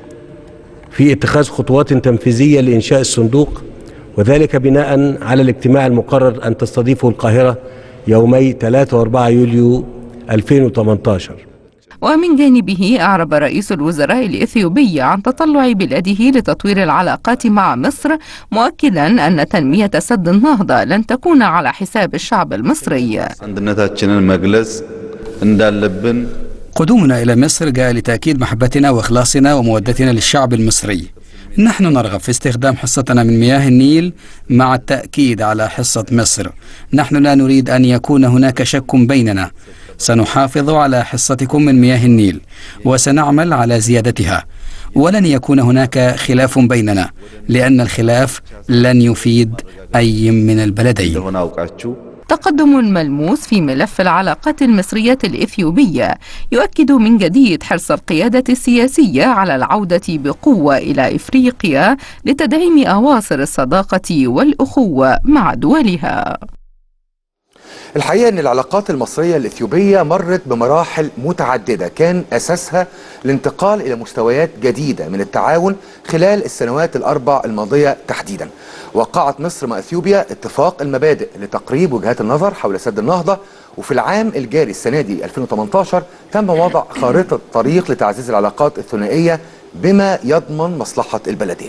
في اتخاذ خطوات تنفيذية لإنشاء الصندوق وذلك بناء على الاجتماع المقرر أن تستضيفه القاهرة يومي 3 و4 يوليو 2018 ومن جانبه أعرب رئيس الوزراء الإثيوبي عن تطلع بلاده لتطوير العلاقات مع مصر مؤكدا أن تنمية سد النهضة لن تكون على حساب الشعب المصري አንድነታችንን መግለጽ እንዳለብን قدومنا إلى مصر جاء لتأكيد محبتنا وإخلاصنا ومودتنا للشعب المصري نحن نرغب في استخدام حصتنا من مياه النيل مع التأكيد على حصة مصر نحن لا نريد أن يكون هناك شك بيننا سنحافظ على حصتكم من مياه النيل وسنعمل على زيادتها ولن يكون هناك خلاف بيننا لأن الخلاف لن يفيد أي من البلدين تقدم ملموس في ملف العلاقات المصرية الإثيوبية يؤكد من جديد حرص القيادة السياسية على العودة بقوة إلى إفريقيا لتدعيم أواصر الصداقة والأخوة مع دولها الحقيقه ان العلاقات المصريه الاثيوبيه مرت بمراحل متعدده كان اساسها الانتقال الى مستويات جديده من التعاون خلال السنوات الاربع الماضيه تحديدا. وقعت مصر مع اثيوبيا اتفاق المبادئ لتقريب وجهات النظر حول سد النهضه وفي العام الجاري السنه دي 2018 تم وضع خارطه طريق لتعزيز العلاقات الثنائيه بما يضمن مصلحه البلدين.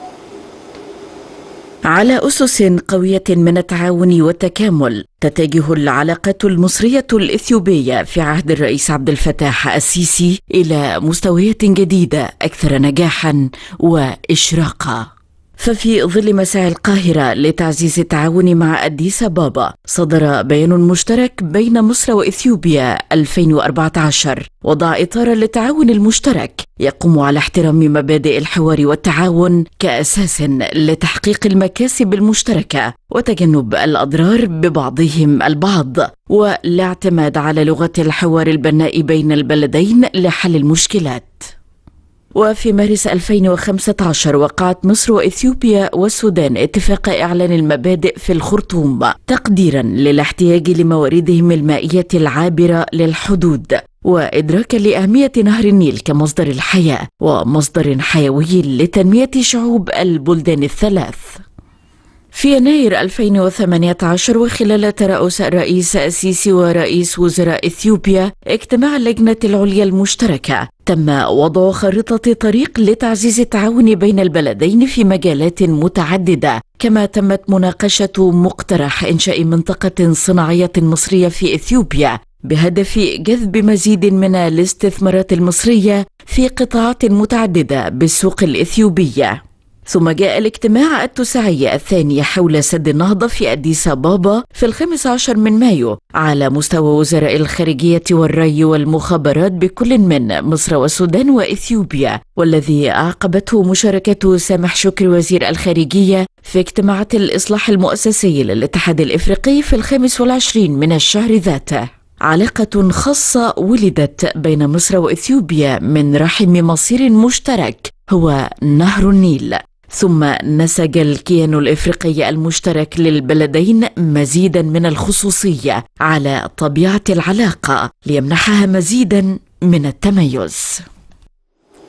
على أسس قوية من التعاون والتكامل تتجه العلاقات المصرية الإثيوبية في عهد الرئيس عبد الفتاح السيسي إلى مستويات جديدة أكثر نجاحا وإشراقا ففي ظل مساعي القاهرة لتعزيز التعاون مع أديس أبابا صدر بيان مشترك بين مصر وإثيوبيا 2014 وضع إطارا للتعاون المشترك يقوم على احترام مبادئ الحوار والتعاون كأساس لتحقيق المكاسب المشتركة وتجنب الأضرار ببعضهم البعض والاعتماد على لغة الحوار البناء بين البلدين لحل المشكلات وفي مارس 2015 وقعت مصر وإثيوبيا والسودان اتفاق إعلان المبادئ في الخرطوم تقديرا للاحتياج لمواردهم المائية العابرة للحدود وإدراكا لأهمية نهر النيل كمصدر الحياة ومصدر حيوي لتنمية شعوب البلدان الثلاث في يناير 2018 وخلال ترأس الرئيس السيسي ورئيس وزراء إثيوبيا اجتماع اللجنة العليا المشتركة تم وضع خارطة طريق لتعزيز التعاون بين البلدين في مجالات متعددة كما تمت مناقشة مقترح إنشاء منطقة صناعية مصرية في إثيوبيا بهدف جذب مزيد من الاستثمارات المصرية في قطاعات متعددة بالسوق الإثيوبية ثم جاء الاجتماع التسعي الثاني حول سد النهضة في أديس أبابا في الخامس عشر من مايو على مستوى وزراء الخارجية والري والمخابرات بكل من مصر والسودان وإثيوبيا والذي أعقبته مشاركة سامح شكري وزير الخارجية في اجتماعات الإصلاح المؤسسي للاتحاد الإفريقي في الخامس والعشرين من الشهر ذاته علاقة خاصة ولدت بين مصر وإثيوبيا من رحم مصير مشترك هو نهر النيل ثم نسج الكيان الافريقي المشترك للبلدين مزيدا من الخصوصيه على طبيعه العلاقه ليمنحها مزيدا من التميز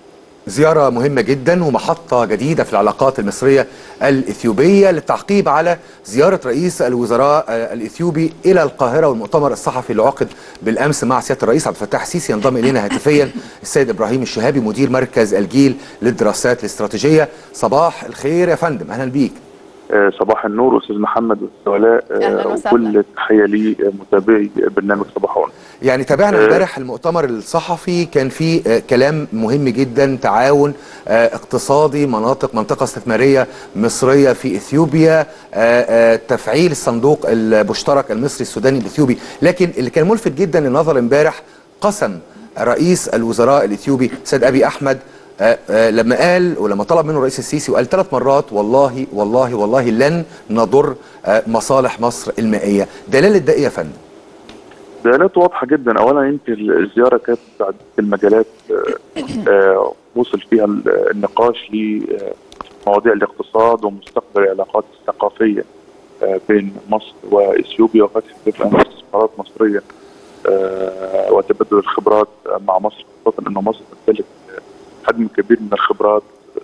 زيارة مهمة جدا ومحطة جديدة في العلاقات المصرية الإثيوبية للتعقيب على زيارة رئيس الوزراء آه، الإثيوبي إلى القاهرة والمؤتمر الصحفي اللي عقد بالأمس مع سيادة الرئيس عبد الفتاح السيسي ينضم إلينا هاتفيا السيد إبراهيم الشهابي مدير مركز الجيل للدراسات الاستراتيجية صباح الخير يا فندم أهلا بيك آه، صباح النور استاذ محمد والسؤلاء أهلاً آه، وسهلاً. وكل التحيه لي آه، متابعي برنامج صباح عون يعني تابعنا آه. امبارح المؤتمر الصحفي كان فيه آه، كلام مهم جدا تعاون آه، اقتصادي مناطق منطقة استثمارية مصرية في اثيوبيا آه، آه، تفعيل الصندوق المشترك المصري السوداني الاثيوبي لكن اللي كان ملفت جدا للنظر امبارح قسم رئيس الوزراء الاثيوبي سيد ابي احمد آه، آه، لما قال ولما طلب منه الرئيس السيسي وقال ثلاث مرات والله والله والله لن نضر آه، مصالح مصر المائية دلالة ده ايه يا فندم؟ بيانات واضحه جدا اولا يمكن الزياره كانت في عدة المجالات آه، آه، وصل فيها ال- النقاش لمواضيع الاقتصاد ومستقبل العلاقات الثقافيه آه، بين مصر واثيوبيا وفتح باب أمام استثمارات مصريه آه، وتبادل الخبرات مع مصر خاصه ان مصر تمتلك حجم كبير من الخبرات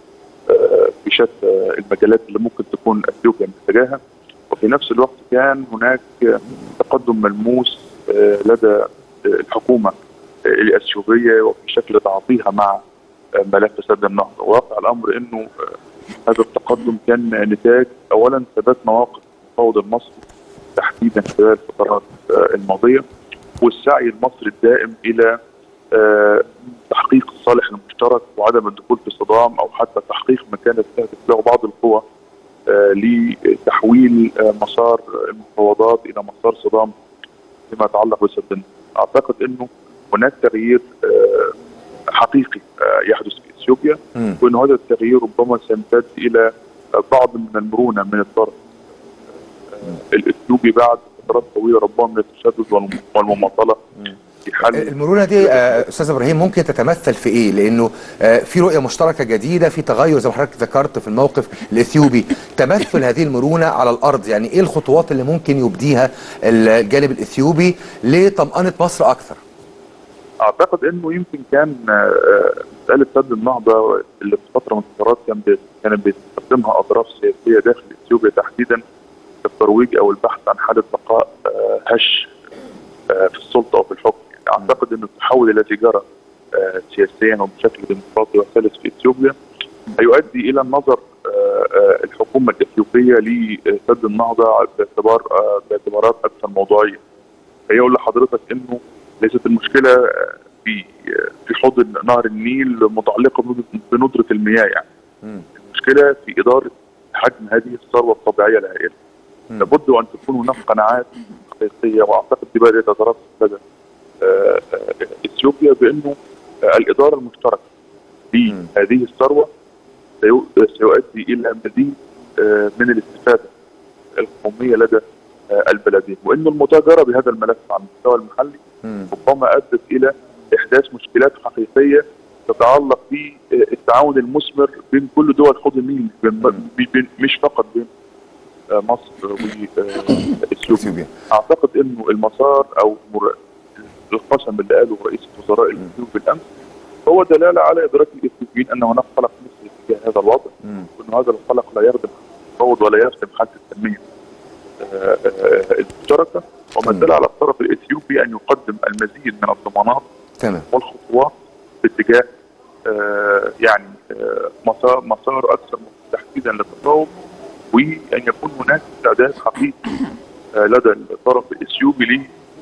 آه، في شتى المجالات اللي ممكن تكون اثيوبيا محتاجاها وفي نفس الوقت كان هناك تقدم ملموس آه، لدى الحكومه الاثيوبيه وفي شكل تعاطيها مع آه، ملف سد النهضه واقع الامر انه آه، هذا التقدم كان نتاج اولا ثبات مواقف المفاوض المصري تحديدا خلال الفترات آه، الماضيه والسعي المصري الدائم الى آه، تحقيق الصالح المشترك وعدم الدخول في صدام او حتى تحقيق ما كانت تهدف له بعض القوى آه، لتحويل آه، مسار المفاوضات الى مسار صدام فيما يتعلق بسد النهضة. اعتقد انه هناك تغيير آه، حقيقي آه، يحدث في اثيوبيا وان هذا التغيير ربما سيمتد الى آه، بعض من المرونه من الطرف آه، الاثيوبي بعد فترات طويله ربما من التشدد والم- والمماطله في حل المرونه دي آه، استاذ ابراهيم ممكن تتمثل في ايه؟ لانه آه، في رؤيه مشتركه جديده في تغير زي ما حضرتك ذكرت في الموقف الاثيوبي، تمثل هذه المرونه على الارض يعني ايه الخطوات اللي ممكن يبديها الجانب الاثيوبي لطمانه مصر اكثر؟ اعتقد انه يمكن كان آه، مساله سد النهضه اللي في فتره من الفترات كان بي- كانت بيستخدمها اطراف سياسيه داخل اثيوبيا تحديدا في الترويج او البحث عن حاله بقاء آه، هش آه، في السلطه او في الحكم يعني اعتقد ان التحول الذي جرى آه، سياسيا وبشكل ديمقراطي وسلس في اثيوبيا هيؤدي الى النظر آه، آه، الحكومه الاثيوبيه لسد النهضه باعتبار آه، باعتبارات اكثر موضوعيه. هي اقول لحضرتك انه ليست المشكله آه، في آه، في حوض نهر النيل متعلقه بندرة- بندره المياه يعني. المشكله في اداره حجم هذه الثروه الطبيعيه الهائله. لابد وان تكون هناك قناعات حقيقيه واعتقد دي بدات تترسخ لدى آه، آه، اثيوبيا بانه آه، الاداره المشتركه لهذه الثروه سيو- سيؤدي الى مزيد آه، من الاستفاده القوميه لدى آه، البلدين وان المتاجره بهذا الملف على المستوى المحلي ربما ادت الى احداث مشكلات حقيقيه تتعلق بالتعاون المثمر بين كل دول حوض النيل بين- بين- مش فقط بين آه، مصر واثيوبيا اعتقد انه المسار او مر- القسم اللي قاله رئيس الوزراء الاثيوبي بالامس هو دلاله على ادراك الاثيوبيين ان هناك قلق مصري تجاه هذا الوضع وان هذا القلق لا يخدم التفاوض ولا يخدم حاله التنميه آه، آه، المشتركه وما زال على الطرف الاثيوبي ان يقدم المزيد من الضمانات تمام والخطوات باتجاه آه، يعني آه، مسار مسار اكثر تحديدا للتفاوض وان يكون هناك استعداد حقيقي آه، لدى الطرف الاثيوبي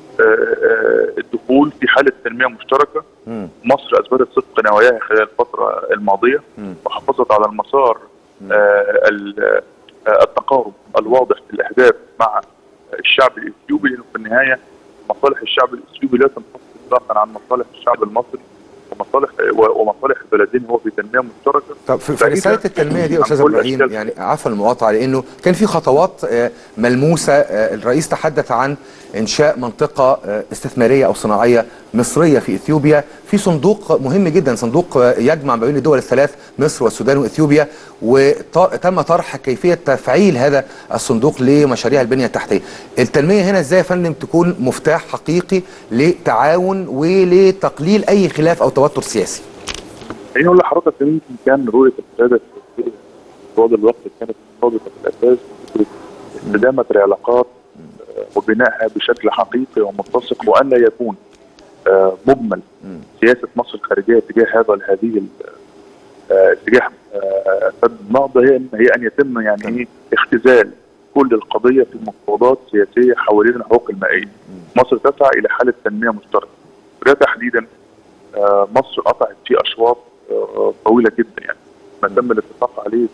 للدخول في حاله تنميه مشتركه مصر اثبتت صدق نواياها خلال الفتره الماضيه وحافظت على المسار آه، ال- آه، التقارب الواضح في الاهداف مع الشعب الاثيوبي لانه في النهايه مصالح الشعب الاثيوبي لا تنفصل اطلاقا عن مصالح الشعب المصري ومصالح ومصالح البلدين هو في تنميه مشتركه طب في, في بعيداً رساله التنميه دي يا عن استاذ كل ابراهيم أشكال يعني عفوا المقاطعه لانه كان في خطوات آه، ملموسه آه، الرئيس تحدث عن انشاء منطقه آه، استثماريه او صناعيه مصريه في اثيوبيا في صندوق مهم جدا صندوق آه، يجمع ما بين الدول الثلاث مصر والسودان واثيوبيا وتم طرح كيفيه تفعيل هذا الصندوق لمشاريع البنيه التحتيه التنميه هنا ازاي يا فندم تكون مفتاح حقيقي لتعاون ولتقليل اي خلاف او توتر سياسي خليني اقول لحضرتك ان يمكن كان رؤيه القياده السياسيه طوال الوقت كانت مرتبطه بالاساس بفكره استدامه العلاقات آه، وبنائها بشكل حقيقي ومتسق وان لا يكون آه، مجمل سياسه مصر الخارجيه تجاه هذا هذه ال- آه، تجاه آه، سد النهضه هي ان هي ان يتم يعني ايه اختزال كل القضيه في مفاوضات سياسيه حوالين الحقوق المائيه. مصر تسعى الى حاله تنميه مشتركه. وده تحديدا آه، مصر قطعت فيه اشواط آه، طويله جدا يعني ما تم الاتفاق عليه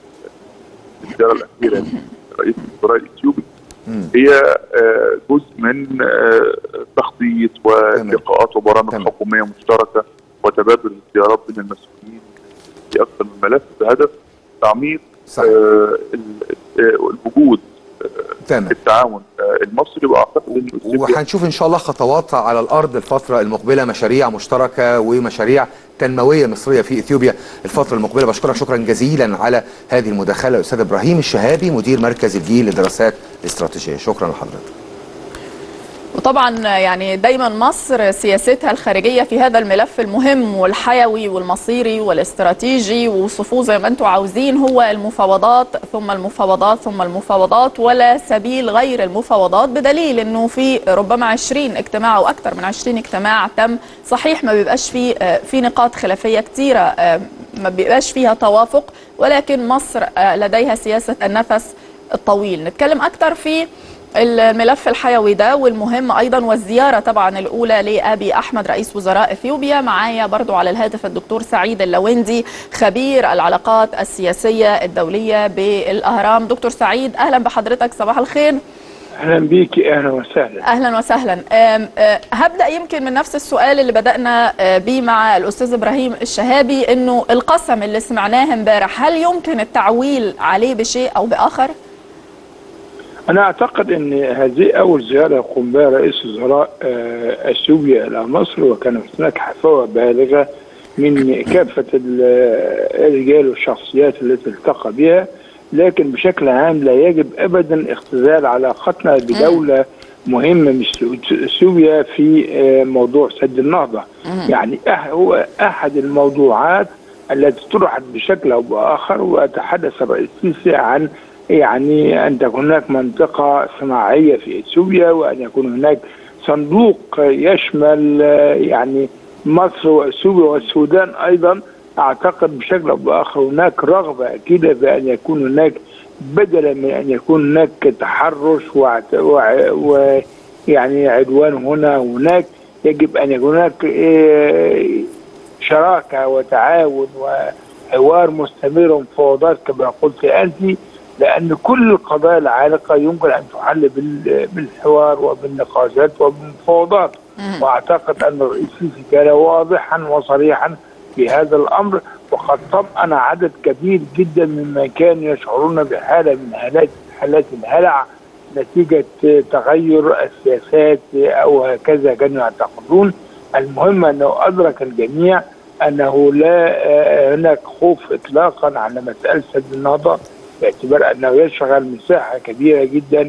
في الزياره الاخيره لرئيس الوزراء الاثيوبي هي آه، جزء من آه، تخطيط ولقاءات وبرامج حكوميه مشتركه وتبادل الزيارات بين المسؤولين في اكثر من ملف بهدف تعميق آه، ال- آه، الوجود تمام التعاون آه، المصري واعتقد ان إثيوبيا وهنشوف ان شاء الله خطوات على الارض الفتره المقبله مشاريع مشتركه ومشاريع تنمويه مصريه في اثيوبيا الفتره المقبله بشكرك شكرا جزيلا على هذه المداخله الاستاذ ابراهيم الشهابي مدير مركز الجيل للدراسات الاستراتيجيه شكرا لحضرتك وطبعا يعني دايما مصر سياستها الخارجية في هذا الملف المهم والحيوي والمصيري والاستراتيجي وصفوه زي ما انتم عاوزين هو المفاوضات ثم المفاوضات ثم المفاوضات ولا سبيل غير المفاوضات بدليل انه في ربما 20 اجتماع او اكثر من 20 اجتماع تم صحيح ما بيبقاش في آه، في نقاط خلافية كتيرة آه، ما بيبقاش فيها توافق ولكن مصر آه، لديها سياسة النفس الطويل نتكلم اكثر في الملف الحيوي ده والمهم ايضا والزياره طبعا الاولى لابي احمد رئيس وزراء اثيوبيا معايا برضو على الهاتف الدكتور سعيد اللويندي خبير العلاقات السياسيه الدوليه بالاهرام دكتور سعيد اهلا بحضرتك صباح الخير اهلا بيكي اهلا وسهلا اهلا وسهلا أم، أه، هبدا يمكن من نفس السؤال اللي بدانا أه، بيه مع الاستاذ ابراهيم الشهابي انه القسم اللي سمعناه امبارح هل يمكن التعويل عليه بشيء او باخر انا اعتقد ان هذه اول زياره يقوم بها رئيس وزراء آه، اثيوبيا الى مصر وكان هناك حفاوه بالغه من كافه ال- الرجال والشخصيات التي التقى بها لكن بشكل عام لا يجب ابدا اختزال علاقتنا بدوله مهمه مثل اثيوبيا في آه، موضوع سد النهضه يعني أح- هو احد الموضوعات التي طرحت بشكل او باخر وتحدث الرئيس السيسي عن يعني ان تكون هناك منطقه صناعيه في اثيوبيا وان يكون هناك صندوق يشمل آه، يعني مصر واثيوبيا والسودان ايضا اعتقد بشكل او باخر هناك رغبه اكيده بان يكون هناك بدلا من ان يكون هناك تحرش وعت- وع- ويعني عدوان هنا وهناك يجب ان يكون هناك إيه، شراكه وتعاون وحوار مستمر ومفاوضات كما قلت انت لان كل القضايا العالقه يمكن ان تحل بال- بالحوار وبالنقاشات وبالمفاوضات واعتقد ان الرئيس السيسي كان واضحا وصريحا في هذا الامر وقد طمأن عدد كبير جدا ممن كانوا يشعرون بحاله من حالات حالات الهلع نتيجه تغير السياسات او هكذا كانوا يعتقدون المهم انه ادرك الجميع انه لا آه، هناك خوف اطلاقا على مساله سد النهضه باعتبار انه يشغل مساحه كبيره جدا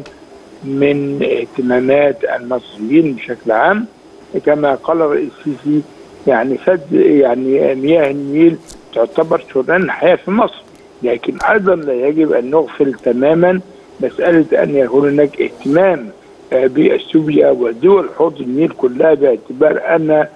من اهتمامات المصريين بشكل عام كما قال الرئيس السيسي يعني سد يعني مياه النيل تعتبر شريان الحياه في مصر لكن ايضا لا يجب ان نغفل تماما مساله ان يكون هناك اهتمام آه، باثيوبيا ودول حوض النيل كلها باعتبار ان آه،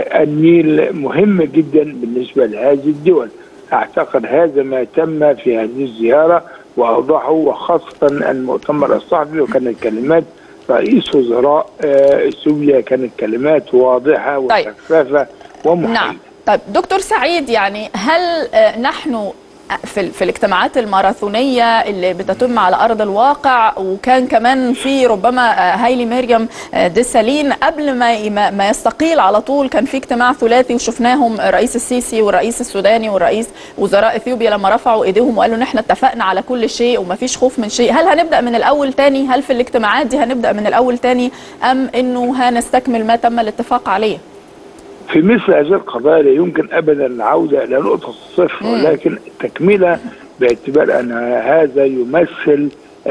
النيل مهم جدا بالنسبه لهذه الدول اعتقد هذا ما تم في هذه الزياره واوضحه وخاصه المؤتمر الصحفي وكانت كلمات رئيس وزراء آه، اثيوبيا كانت كلمات واضحه وشفافه ومحايده نعم طيب دكتور سعيد يعني هل آه، نحن في ال- في الاجتماعات الماراثونيه اللي بتتم على ارض الواقع وكان كمان في ربما آه، هايلي مريم آه، ديسالين قبل ما ي- ما ما يستقيل على طول كان في اجتماع ثلاثي وشفناهم الرئيس السيسي والرئيس السوداني والرئيس وزراء اثيوبيا لما رفعوا ايديهم وقالوا ان احنا اتفقنا على كل شيء وما فيش خوف من شيء هل هنبدا من الاول تاني هل في الاجتماعات دي هنبدا من الاول تاني ام انه هنستكمل ما تم الاتفاق عليه في مثل هذه القضايا لا يمكن ابدا العوده الى نقطه الصفر ولكن التكمله باعتبار ان هذا يمثل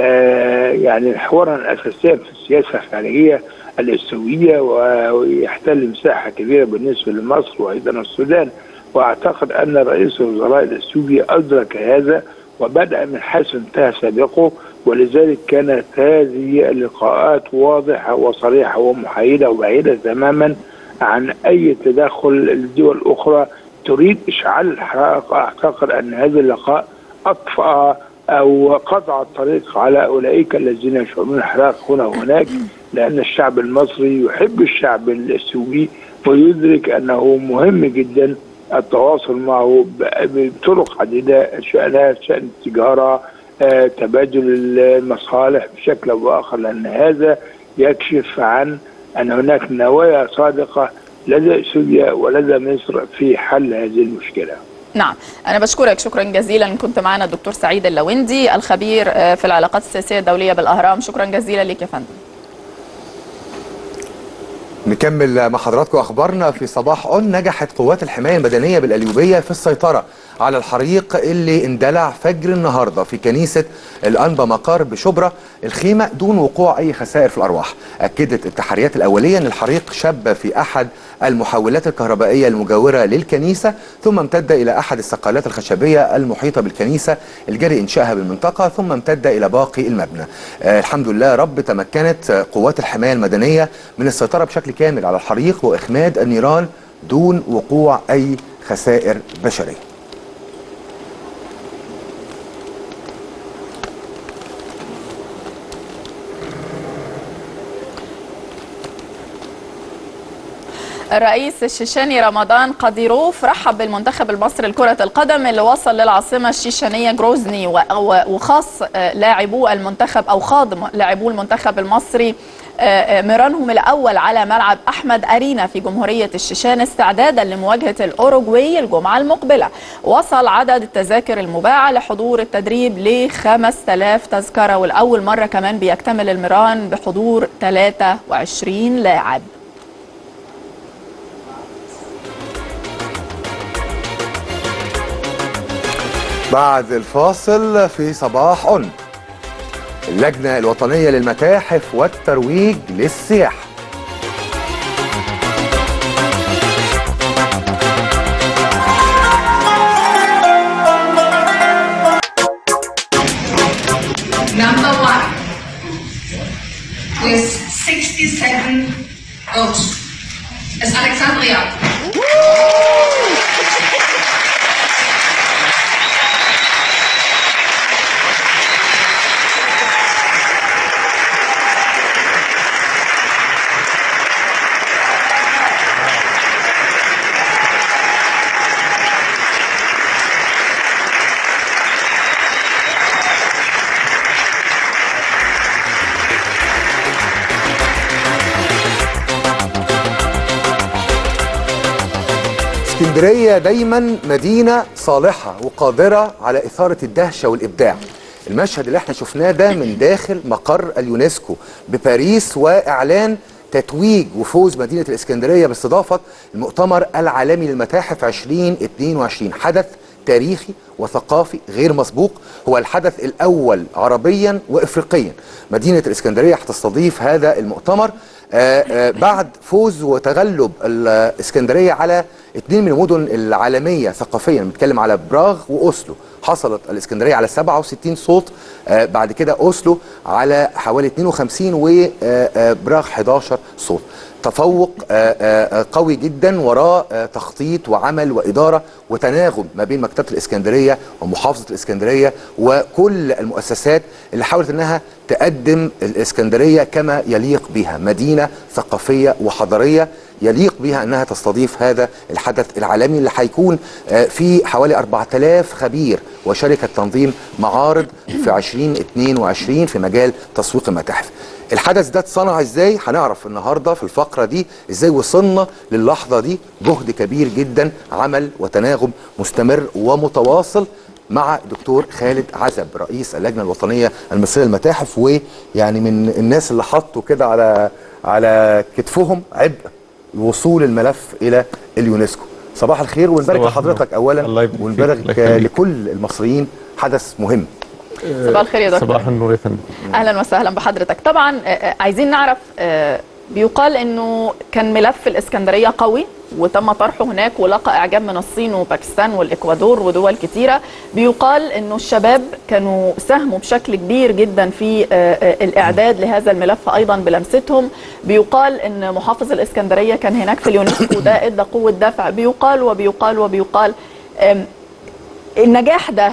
آه يعني حوارا اساسيا في السياسه الخارجيه الاستوائيه ويحتل مساحه كبيره بالنسبه لمصر وايضا السودان واعتقد ان رئيس الوزراء الاثيوبي ادرك هذا وبدا من حيث انتهى سابقه ولذلك كانت هذه اللقاءات واضحه وصريحه ومحايده وبعيده تماما عن اي تدخل لدول اخرى تريد اشعال الحرائق اعتقد ان هذا اللقاء اطفا او قطع الطريق على اولئك الذين يشعلون الحرائق هنا وهناك لان الشعب المصري يحب الشعب الاثيوبي ويدرك انه مهم جدا التواصل معه ب- بطرق عديده شانها شان التجاره آه، تبادل المصالح بشكل او باخر لان هذا يكشف عن ان هناك نوايا صادقه لدى اثيوبيا ولدى مصر في حل هذه المشكله. نعم أنا بشكرك شكرا جزيلا كنت معنا الدكتور سعيد اللويندي الخبير آه، في العلاقات السياسية الدولية بالأهرام شكرا جزيلا لك يا فندم نكمل مع حضراتكم اخبارنا في صباح اون نجحت قوات الحمايه المدنيه بالقليوبيه في السيطره على الحريق اللي اندلع فجر النهارده في كنيسه الانبا مقار بشبرا الخيمه دون وقوع اي خسائر في الارواح اكدت التحريات الاوليه ان الحريق شب في احد المحولات الكهربائيه المجاوره للكنيسه ثم امتد الى احد السقالات الخشبيه المحيطه بالكنيسه الجاري انشائها بالمنطقه ثم امتد الى باقي المبنى آه الحمد لله رب تمكنت آه، قوات الحمايه المدنيه من السيطره بشكل كامل على الحريق واخماد النيران دون وقوع اي خسائر بشريه الرئيس الشيشاني رمضان قاديروف رحب بالمنتخب المصري لكرة القدم اللي وصل للعاصمة الشيشانية جروزني و- و- وخاص آه، لاعبو المنتخب أو خاض لاعبو المنتخب المصري آه، آه، مرانهم الأول على ملعب أحمد أرينا في جمهورية الشيشان استعدادا لمواجهة الأوروغواي الجمعة المقبلة وصل عدد التذاكر المباعة لحضور التدريب ل 5000 تذكرة والأول مرة كمان بيكتمل المران بحضور 23 لاعب بعد الفاصل في صباح اون اللجنه الوطنيه للمتاحف والترويج للسياحه Number one with 67 votes is Alexandria. اسكندريه دايما مدينه صالحه وقادره على اثاره الدهشه والابداع المشهد اللي احنا شفناه ده من داخل مقر اليونسكو بباريس واعلان تتويج وفوز مدينه الاسكندريه باستضافه المؤتمر العالمي للمتاحف 2022 حدث تاريخي وثقافي غير مسبوق هو الحدث الاول عربيا وافريقيا مدينه الاسكندريه هتستضيف هذا المؤتمر آه، آه، بعد فوز وتغلب الاسكندريه على اثنين من المدن العالميه ثقافيا بنتكلم على براغ واوسلو حصلت الاسكندريه على 67 صوت آه، بعد كده اوسلو على حوالي 52 وبراغ 11 صوت تفوق آه، آه، قوي جدا وراه آه، تخطيط وعمل واداره وتناغم ما بين مكتبه الاسكندريه ومحافظه الاسكندريه وكل المؤسسات اللي حاولت انها تقدم الاسكندريه كما يليق بها مدينه ثقافيه وحضاريه يليق بها انها تستضيف هذا الحدث العالمي اللي هيكون آه، فيه حوالي 4000 خبير وشركه تنظيم معارض في 2022 في مجال تسويق المتاحف. الحدث ده اتصنع ازاي؟ هنعرف النهارده في الفقره دي ازاي وصلنا للحظه دي جهد كبير جدا عمل وتناغم مستمر ومتواصل مع دكتور خالد عزب رئيس اللجنه الوطنيه المصريه للمتاحف ويعني من الناس اللي حطوا كده على على كتفهم عبء وصول الملف الى اليونسكو صباح الخير ونبارك صباح لحضرتك اولا الله يبارك فيك. الله ونبارك يخليك. لكل المصريين حدث مهم صباح الخير يا دكتور. صباح النور يا فندم اهلا وسهلا بحضرتك طبعا آه، آه، عايزين نعرف آه، بيقال انه كان ملف الاسكندريه قوي وتم طرحه هناك ولقى اعجاب من الصين وباكستان والاكوادور ودول كتيره بيقال انه الشباب كانوا ساهموا بشكل كبير جدا في آه، آه، الاعداد لهذا الملف ايضا بلمستهم بيقال ان محافظ الاسكندريه كان هناك في اليونسكو ده ادى قوه دفع بيقال وبيقال وبيقال آم، النجاح ده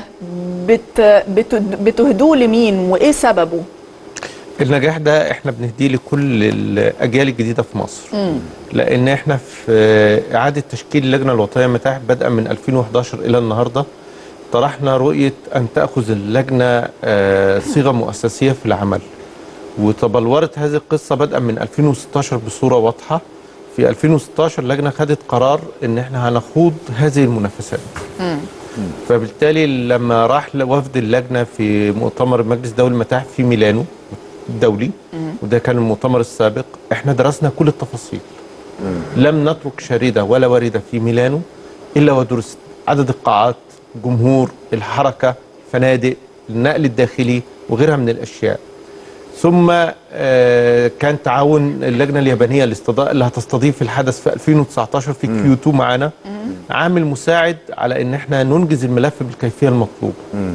بت بت بتهدوه لمين وايه سببه؟ النجاح ده احنا بنهديه لكل الاجيال الجديده في مصر مم. لان احنا في اعاده تشكيل اللجنه الوطنيه للمتاحف بدءا من 2011 الى النهارده طرحنا رؤيه ان تاخذ اللجنه آه، صيغه مؤسسيه في العمل وتبلورت هذه القصه بدءا من 2016 بصوره واضحه في 2016 اللجنه خدت قرار ان احنا هنخوض هذه المنافسات فبالتالي لما راح وفد اللجنه في مؤتمر مجلس دولي المتاحف في ميلانو الدولي وده كان المؤتمر السابق احنا درسنا كل التفاصيل لم نترك شريده ولا ورده في ميلانو الا ودرست عدد القاعات جمهور الحركه فنادق النقل الداخلي وغيرها من الاشياء ثم آه، كان تعاون اللجنه اليابانيه الاستضاء اللي هتستضيف الحدث في 2019 في كيوتو معانا عامل مساعد على ان احنا ننجز الملف بالكيفيه المطلوبه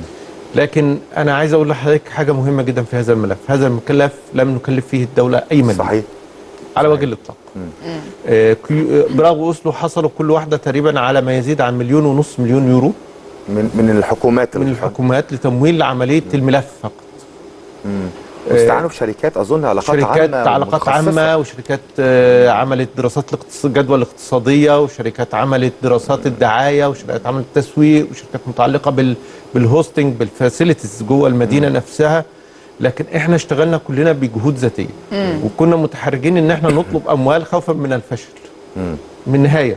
لكن انا عايز اقول لحضرتك حاجه مهمه جدا في هذا الملف هذا المكلف لم نكلف فيه الدوله اي مليون صحيح على وجه الاطلاق آه، كيو- آه، براغ واوسلو حصلوا كل واحده تقريبا على ما يزيد عن مليون ونص مليون يورو من من الحكومات من الحكومات لتمويل عمليه الملف فقط واستعانوا بشركات اظن علاقات شركات عامه علاقات متخصصة. عامه وشركات آه، عملت دراسات الاقتصاد الجدوى الاقتصاديه وشركات عملت دراسات الدعايه وشركات عملت تسويق وشركات متعلقه بال بالهوستنج بالفاسيلتيز جوه المدينه نفسها لكن احنا اشتغلنا كلنا بجهود ذاتيه مم. وكنا متحرجين ان احنا نطلب اموال خوفا من الفشل من النهايه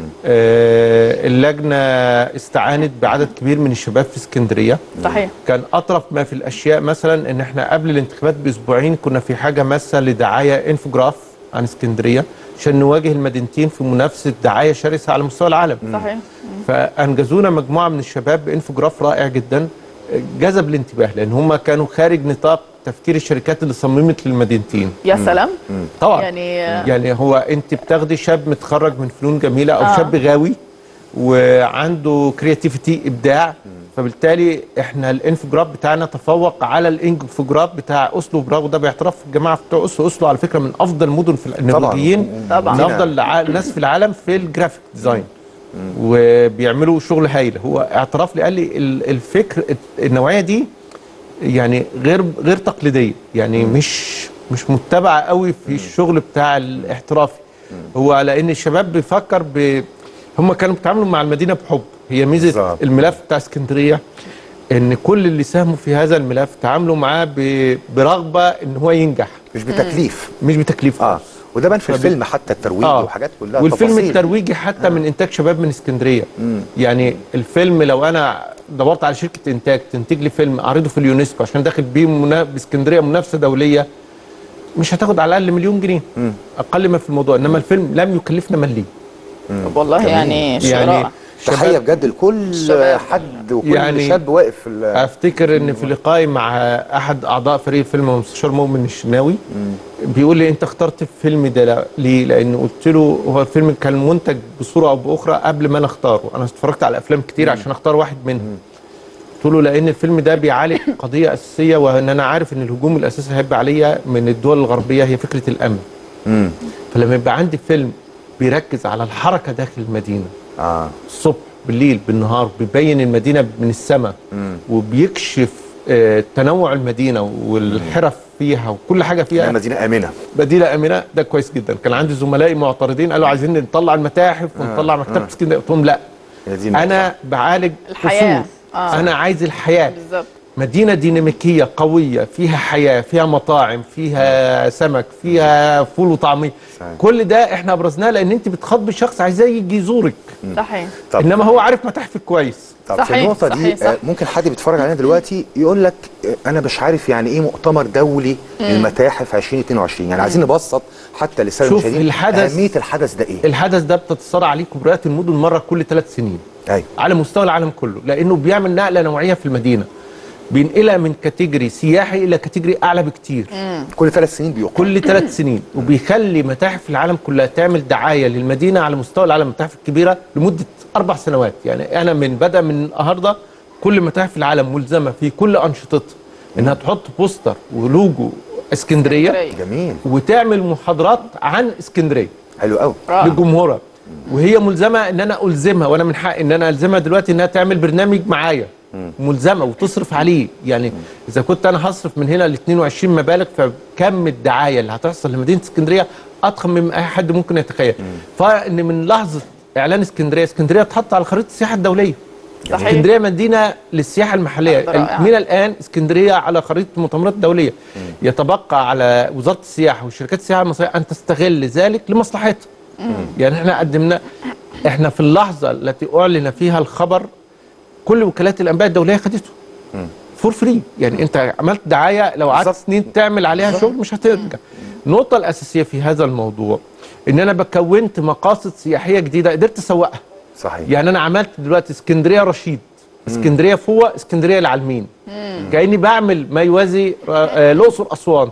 آه اللجنه استعانت بعدد كبير من الشباب في اسكندريه صحيح كان اطرف ما في الاشياء مثلا ان احنا قبل الانتخابات باسبوعين كنا في حاجه ماسه لدعايه انفوجراف عن اسكندريه عشان نواجه المدينتين في منافسه دعايه شرسه على مستوى العالم صحيح فانجزونا مجموعه من الشباب بانفوجراف رائع جدا جذب الانتباه لان هم كانوا خارج نطاق تفكير الشركات اللي صممت للمدينتين يا سلام طبعا يعني يعني هو انت بتاخدي شاب متخرج من فنون جميله او آه. آه. شاب غاوي وعنده كرياتيفيتي ابداع فبالتالي احنا الانفوجراف بتاعنا تفوق على الانفوجراف بتاع اوسلو براغ ده باعتراف الجماعه بتوع اوسلو اوسلو على فكره من افضل مدن في النرويجيين طبعاً. من افضل الع- ناس في العالم في الجرافيك ديزاين وبيعملوا شغل هايل هو اعتراف لي قال لي ال- الفكر النوعيه دي يعني غير غير تقليديه يعني مش مش متبعه قوي في الشغل بتاع الاحترافي هو لان الشباب بيفكر ب هم كانوا بيتعاملوا مع المدينه بحب هي ميزه الملف بتاع اسكندريه ان كل اللي ساهموا في هذا الملف تعاملوا معاه ب- برغبه ان هو ينجح مش بتكليف مش بتكليف اه وده بان في فب- الفيلم حتى الترويج آه. وحاجات كلها والفيلم تفاصيل. الترويجي حتى آه. من انتاج شباب من اسكندريه يعني الفيلم لو انا دورت على شركه انتاج تنتج لي فيلم اعرضه في اليونسكو عشان داخل بيه منا... باسكندريه منافسه دوليه مش هتاخد على الاقل مليون جنيه اقل ما في الموضوع انما الفيلم لم يكلفنا مليم طب والله يعني شيء رائع تحيه بجد لكل الشباب. حد وكل يعني شاب واقف في ال- افتكر ان في لقائي مع احد اعضاء فريق الفيلم المستشار مؤمن الشناوي بيقول لي انت اخترت الفيلم ده لا- ليه؟ لان قلت له هو الفيلم كان منتج بصوره او باخرى قبل ما انا اختاره، انا اتفرجت على افلام كتير عشان اختار واحد منهم. قلت له لان الفيلم ده بيعالج قضيه اساسيه وان انا عارف ان الهجوم الاساسي هيبقى عليا من الدول الغربيه هي فكره الامن. فلما يبقى عندي فيلم بيركز على الحركه داخل المدينه اه الصبح بالليل بالنهار بيبين المدينه من السماء وبيكشف آه، تنوع المدينه والحرف فيها وكل حاجه فيها مدينه امنه مدينه امنه ده كويس جدا كان عندي زملائي معترضين قالوا عايزين نطلع المتاحف ونطلع مكتبه اسكندريه قلت لهم لا انا بعالج الحياة. أصول. آه. انا عايز الحياه بالظبط مدينه ديناميكيه قويه فيها حياه فيها مطاعم فيها سمك فيها فول وطعميه كل ده احنا ابرزناه لان انت بتخاطبي شخص عايزاه يجي يزورك صحيح طب- انما هو عارف متاحفك كويس طب في النقطة دي آه، ممكن حد بيتفرج علينا دلوقتي يقول لك آه، أنا مش عارف يعني إيه مؤتمر دولي مم. للمتاحف 2022 يعني عايزين نبسط حتى للسادة شوف المشاهدين الحدث أهمية الحدث ده إيه؟ الحدث ده بتتصارع عليه كبريات المدن مره كل ثلاث سنين أيوة. على مستوى العالم كله لانه بيعمل نقله نوعيه في المدينه بينقلها من كاتيجوري سياحي الى كاتيجوري اعلى بكتير كل ثلاث سنين بيقع كل ثلاث سنين وبيخلي متاحف العالم كلها تعمل دعايه للمدينه على مستوى العالم المتاحف الكبيره لمده اربع سنوات يعني انا من بدا من النهارده كل متاحف العالم ملزمه في كل انشطتها انها تحط بوستر ولوجو اسكندريه جميل وتعمل محاضرات عن اسكندريه حلو قوي لجمهورها وهي ملزمه ان انا الزمها وانا من حقي ان انا الزمها دلوقتي انها تعمل برنامج معايا ملزمه وتصرف عليه يعني اذا كنت انا هصرف من هنا ل 22 مبالغ فكم الدعايه اللي هتحصل لمدينه اسكندريه اضخم من اي حد ممكن يتخيل فان من لحظه اعلان اسكندريه اسكندريه اتحط على خريطه السياحه الدوليه صحيح. اسكندريه مدينه للسياحه المحليه رائع. من الان اسكندريه على خريطه المؤتمرات الدوليه يتبقى على وزاره السياحه وشركات السياحه المصريه ان تستغل ذلك لمصلحتها يعني احنا قدمنا احنا في اللحظه التي اعلن فيها الخبر كل وكالات الانباء الدوليه خدته فور فري يعني انت عملت دعايه لو قعدت سنين تعمل عليها شغل مش هترجع النقطه الاساسيه في هذا الموضوع ان انا بكونت مقاصد سياحيه جديده قدرت اسوقها صحيح يعني انا عملت دلوقتي اسكندريه رشيد اسكندريه فوق اسكندريه العالمين كاني بعمل ما يوازي آه، الاقصر اسوان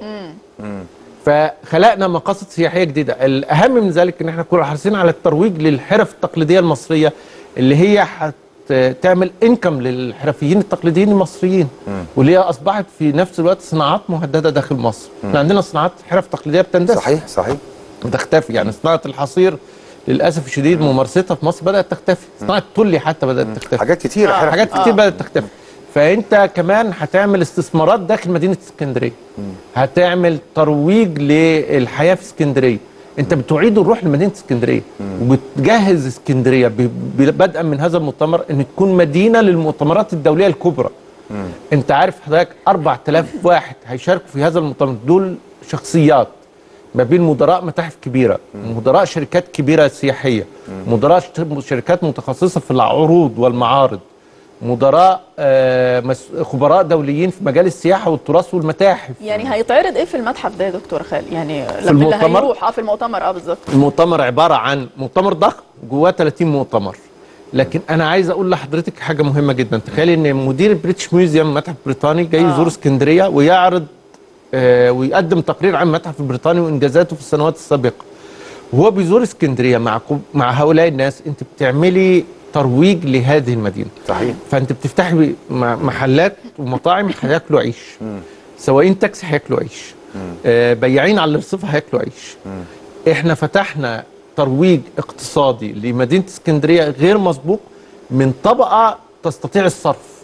فخلقنا مقاصد سياحيه جديده الاهم من ذلك ان احنا كنا حريصين على الترويج للحرف التقليديه المصريه اللي هي هتعمل انكم للحرفيين التقليديين المصريين واللي هي اصبحت في نفس الوقت صناعات مهدده داخل مصر احنا عندنا صناعات حرف تقليديه بتندثر صحيح صحيح بتختفي يعني صناعه الحصير للاسف الشديد ممارستها في مصر بدات تختفي صناعه التولي حتى بدات تختفي حاجات كتير آه. حاجات كتير بدات تختفي فانت كمان هتعمل استثمارات داخل مدينه اسكندريه هتعمل ترويج للحياه في اسكندريه انت بتعيد الروح لمدينه اسكندريه وبتجهز اسكندريه ب- ب- بدءا من هذا المؤتمر ان تكون مدينه للمؤتمرات الدوليه الكبرى انت عارف حضرتك 4000 واحد هيشاركوا في هذا المؤتمر دول شخصيات ما بين مدراء متاحف كبيره مدراء شركات كبيره سياحيه مدراء شت- شركات متخصصه في العروض والمعارض مدراء آه، مس- خبراء دوليين في مجال السياحه والتراث والمتاحف يعني هيتعرض ايه في المتحف ده يا دكتور خالد يعني لما اللي المؤتمر؟ هيروح اه في المؤتمر اه بالظبط المؤتمر عباره عن مؤتمر ضخم جواه 30 مؤتمر لكن انا عايز اقول لحضرتك حاجه مهمه جدا تخيلي ان مدير البريتش ميوزيوم متحف بريطاني جاي آه. يزور اسكندريه ويعرض آه ويقدم تقرير عن المتحف البريطاني وانجازاته في السنوات السابقه وهو بيزور اسكندريه مع كو- مع هؤلاء الناس انت بتعملي ترويج لهذه المدينه صحيح فانت بتفتحي م- محلات ومطاعم هياكلوا عيش سواقين تاكسي هياكلوا عيش آه بياعين على الرصيف هياكلوا عيش احنا فتحنا ترويج اقتصادي لمدينه اسكندريه غير مسبوق من طبقه تستطيع الصرف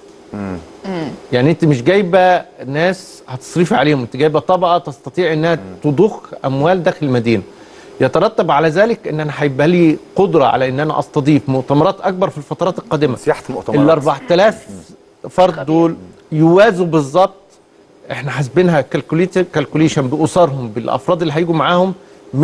يعني انت مش جايبه ناس هتصرفي عليهم انت جايبه طبقه تستطيع انها تضخ اموال داخل المدينه يترتب على ذلك ان انا هيبقى لي قدره على ان انا استضيف مؤتمرات اكبر في الفترات القادمه سياحه المؤتمرات ال 4000 فرد دول يوازوا بالظبط احنا حاسبينها كالكوليشن باسرهم بالافراد اللي هيجوا معاهم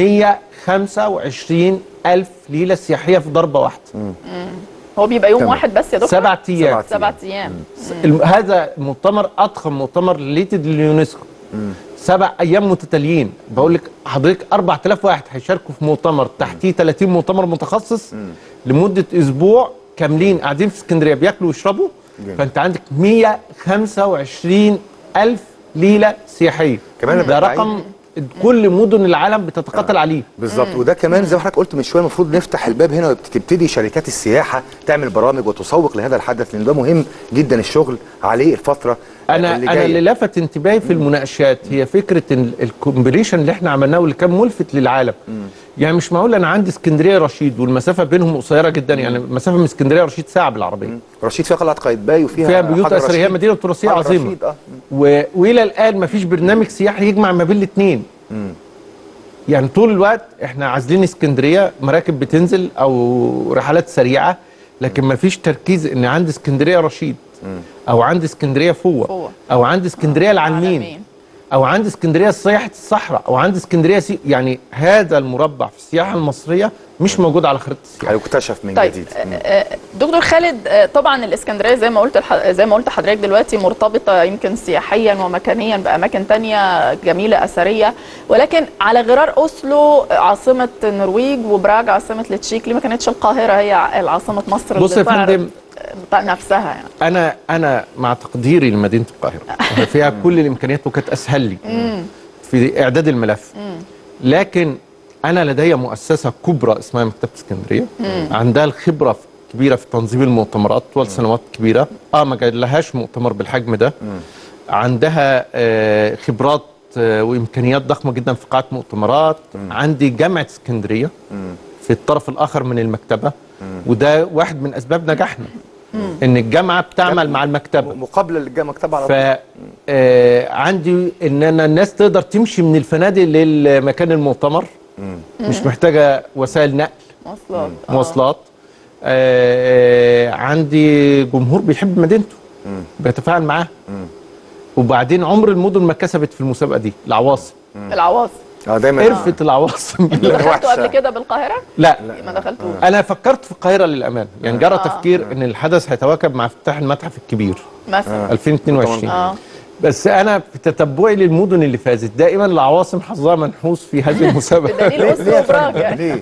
125 الف ليله سياحيه في ضربه واحده هو بيبقى يوم تمام. واحد بس يا دكتور سبعة أيام. سبعة ايام الم- هذا مؤتمر اضخم مؤتمر ريليتد لليونسكو سبع ايام متتاليين بقول لك حضرتك 4000 واحد هيشاركوا في مؤتمر تحتيه 30 مؤتمر متخصص لمده اسبوع كاملين قاعدين في اسكندريه بياكلوا ويشربوا جميل. فانت عندك 125 الف ليله سياحيه كمان ده بعيد. رقم كل مدن العالم بتتقاتل عليه بالظبط وده كمان زي ما حضرتك قلت من شويه المفروض نفتح الباب هنا وتبتدي شركات السياحه تعمل برامج وتسوق لهذا الحدث لان ده مهم جدا الشغل عليه الفتره انا اللي انا جايه اللي لفت انتباهي في المناقشات هي فكره إن الكومبريشن اللي احنا عملناه واللي كان ملفت للعالم يعني مش معقول انا عندي اسكندريه رشيد والمسافه بينهم قصيره جدا يعني المسافه من اسكندريه رشيد ساعه بالعربيه رشيد فيها قلعه قايتباي وفيها فيها بيوت حجر اثريه هي رشيد. مدينه تراثيه حجر عظيمه رشيد، اه و... والى الان ما فيش برنامج سياحي يجمع ما بين الاثنين يعني طول الوقت احنا عازلين اسكندريه مراكب بتنزل او رحلات سريعه لكن ما فيش تركيز ان عندي اسكندريه رشيد او عندي اسكندريه فوق فوق. او عندي اسكندريه العلمين العلمين. او عندي اسكندريه سياحه الصحراء او عندي اسكندريه سي... يعني هذا المربع في السياحه المصريه مش موجود على خريطه السياحه هيكتشف من طيب جديد آه، آه، دكتور خالد آه، طبعا الاسكندريه زي ما قلت الح- زي ما قلت حضرتك دلوقتي مرتبطه يمكن سياحيا ومكانيا باماكن تانية جميله اثريه ولكن على غرار اوسلو عاصمه النرويج وبراغ عاصمه التشيك ليه ما كانتش القاهره هي ع- عاصمه مصر بص يا اللي تعرض فندم نفسها يعني انا انا مع تقديري لمدينه القاهره وهي فيها كل الامكانيات وكانت اسهل لي مم. في اعداد الملف مم. لكن انا لدي مؤسسه كبرى اسمها مكتبه اسكندريه مم. عندها الخبره في- كبيره في تنظيم المؤتمرات طوال سنوات كبيره اه ما لهاش مؤتمر بالحجم ده عندها آه خبرات آه وامكانيات ضخمه جدا في قاعه مؤتمرات عندي جامعه اسكندريه في الطرف الاخر من المكتبه وده واحد من اسباب نجاحنا ان الجامعه بتعمل مع المكتبه مقابله للمكتبه على ف طول آه عندي ان انا الناس تقدر تمشي من الفنادق للمكان المؤتمر مش محتاجه وسائل نقل مواصلات آه. مواصلات آه عندي جمهور بيحب مدينته بيتفاعل معاه وبعدين عمر المدن ما كسبت في المسابقه دي العواصم العواصم اه دايما قرفت العواصم انتوا دخلتوا قبل كده بالقاهره؟ لا ما دخلتوش انا فكرت في القاهره للامان يعني جرى آه. تفكير ان الحدث هيتواكب مع افتتاح المتحف الكبير مثلا 2022 اه بس انا في تتبعي للمدن اللي فازت دائما العواصم حظها منحوس في هذه المسابقه بدليل أسلوب براك يعني. ليه؟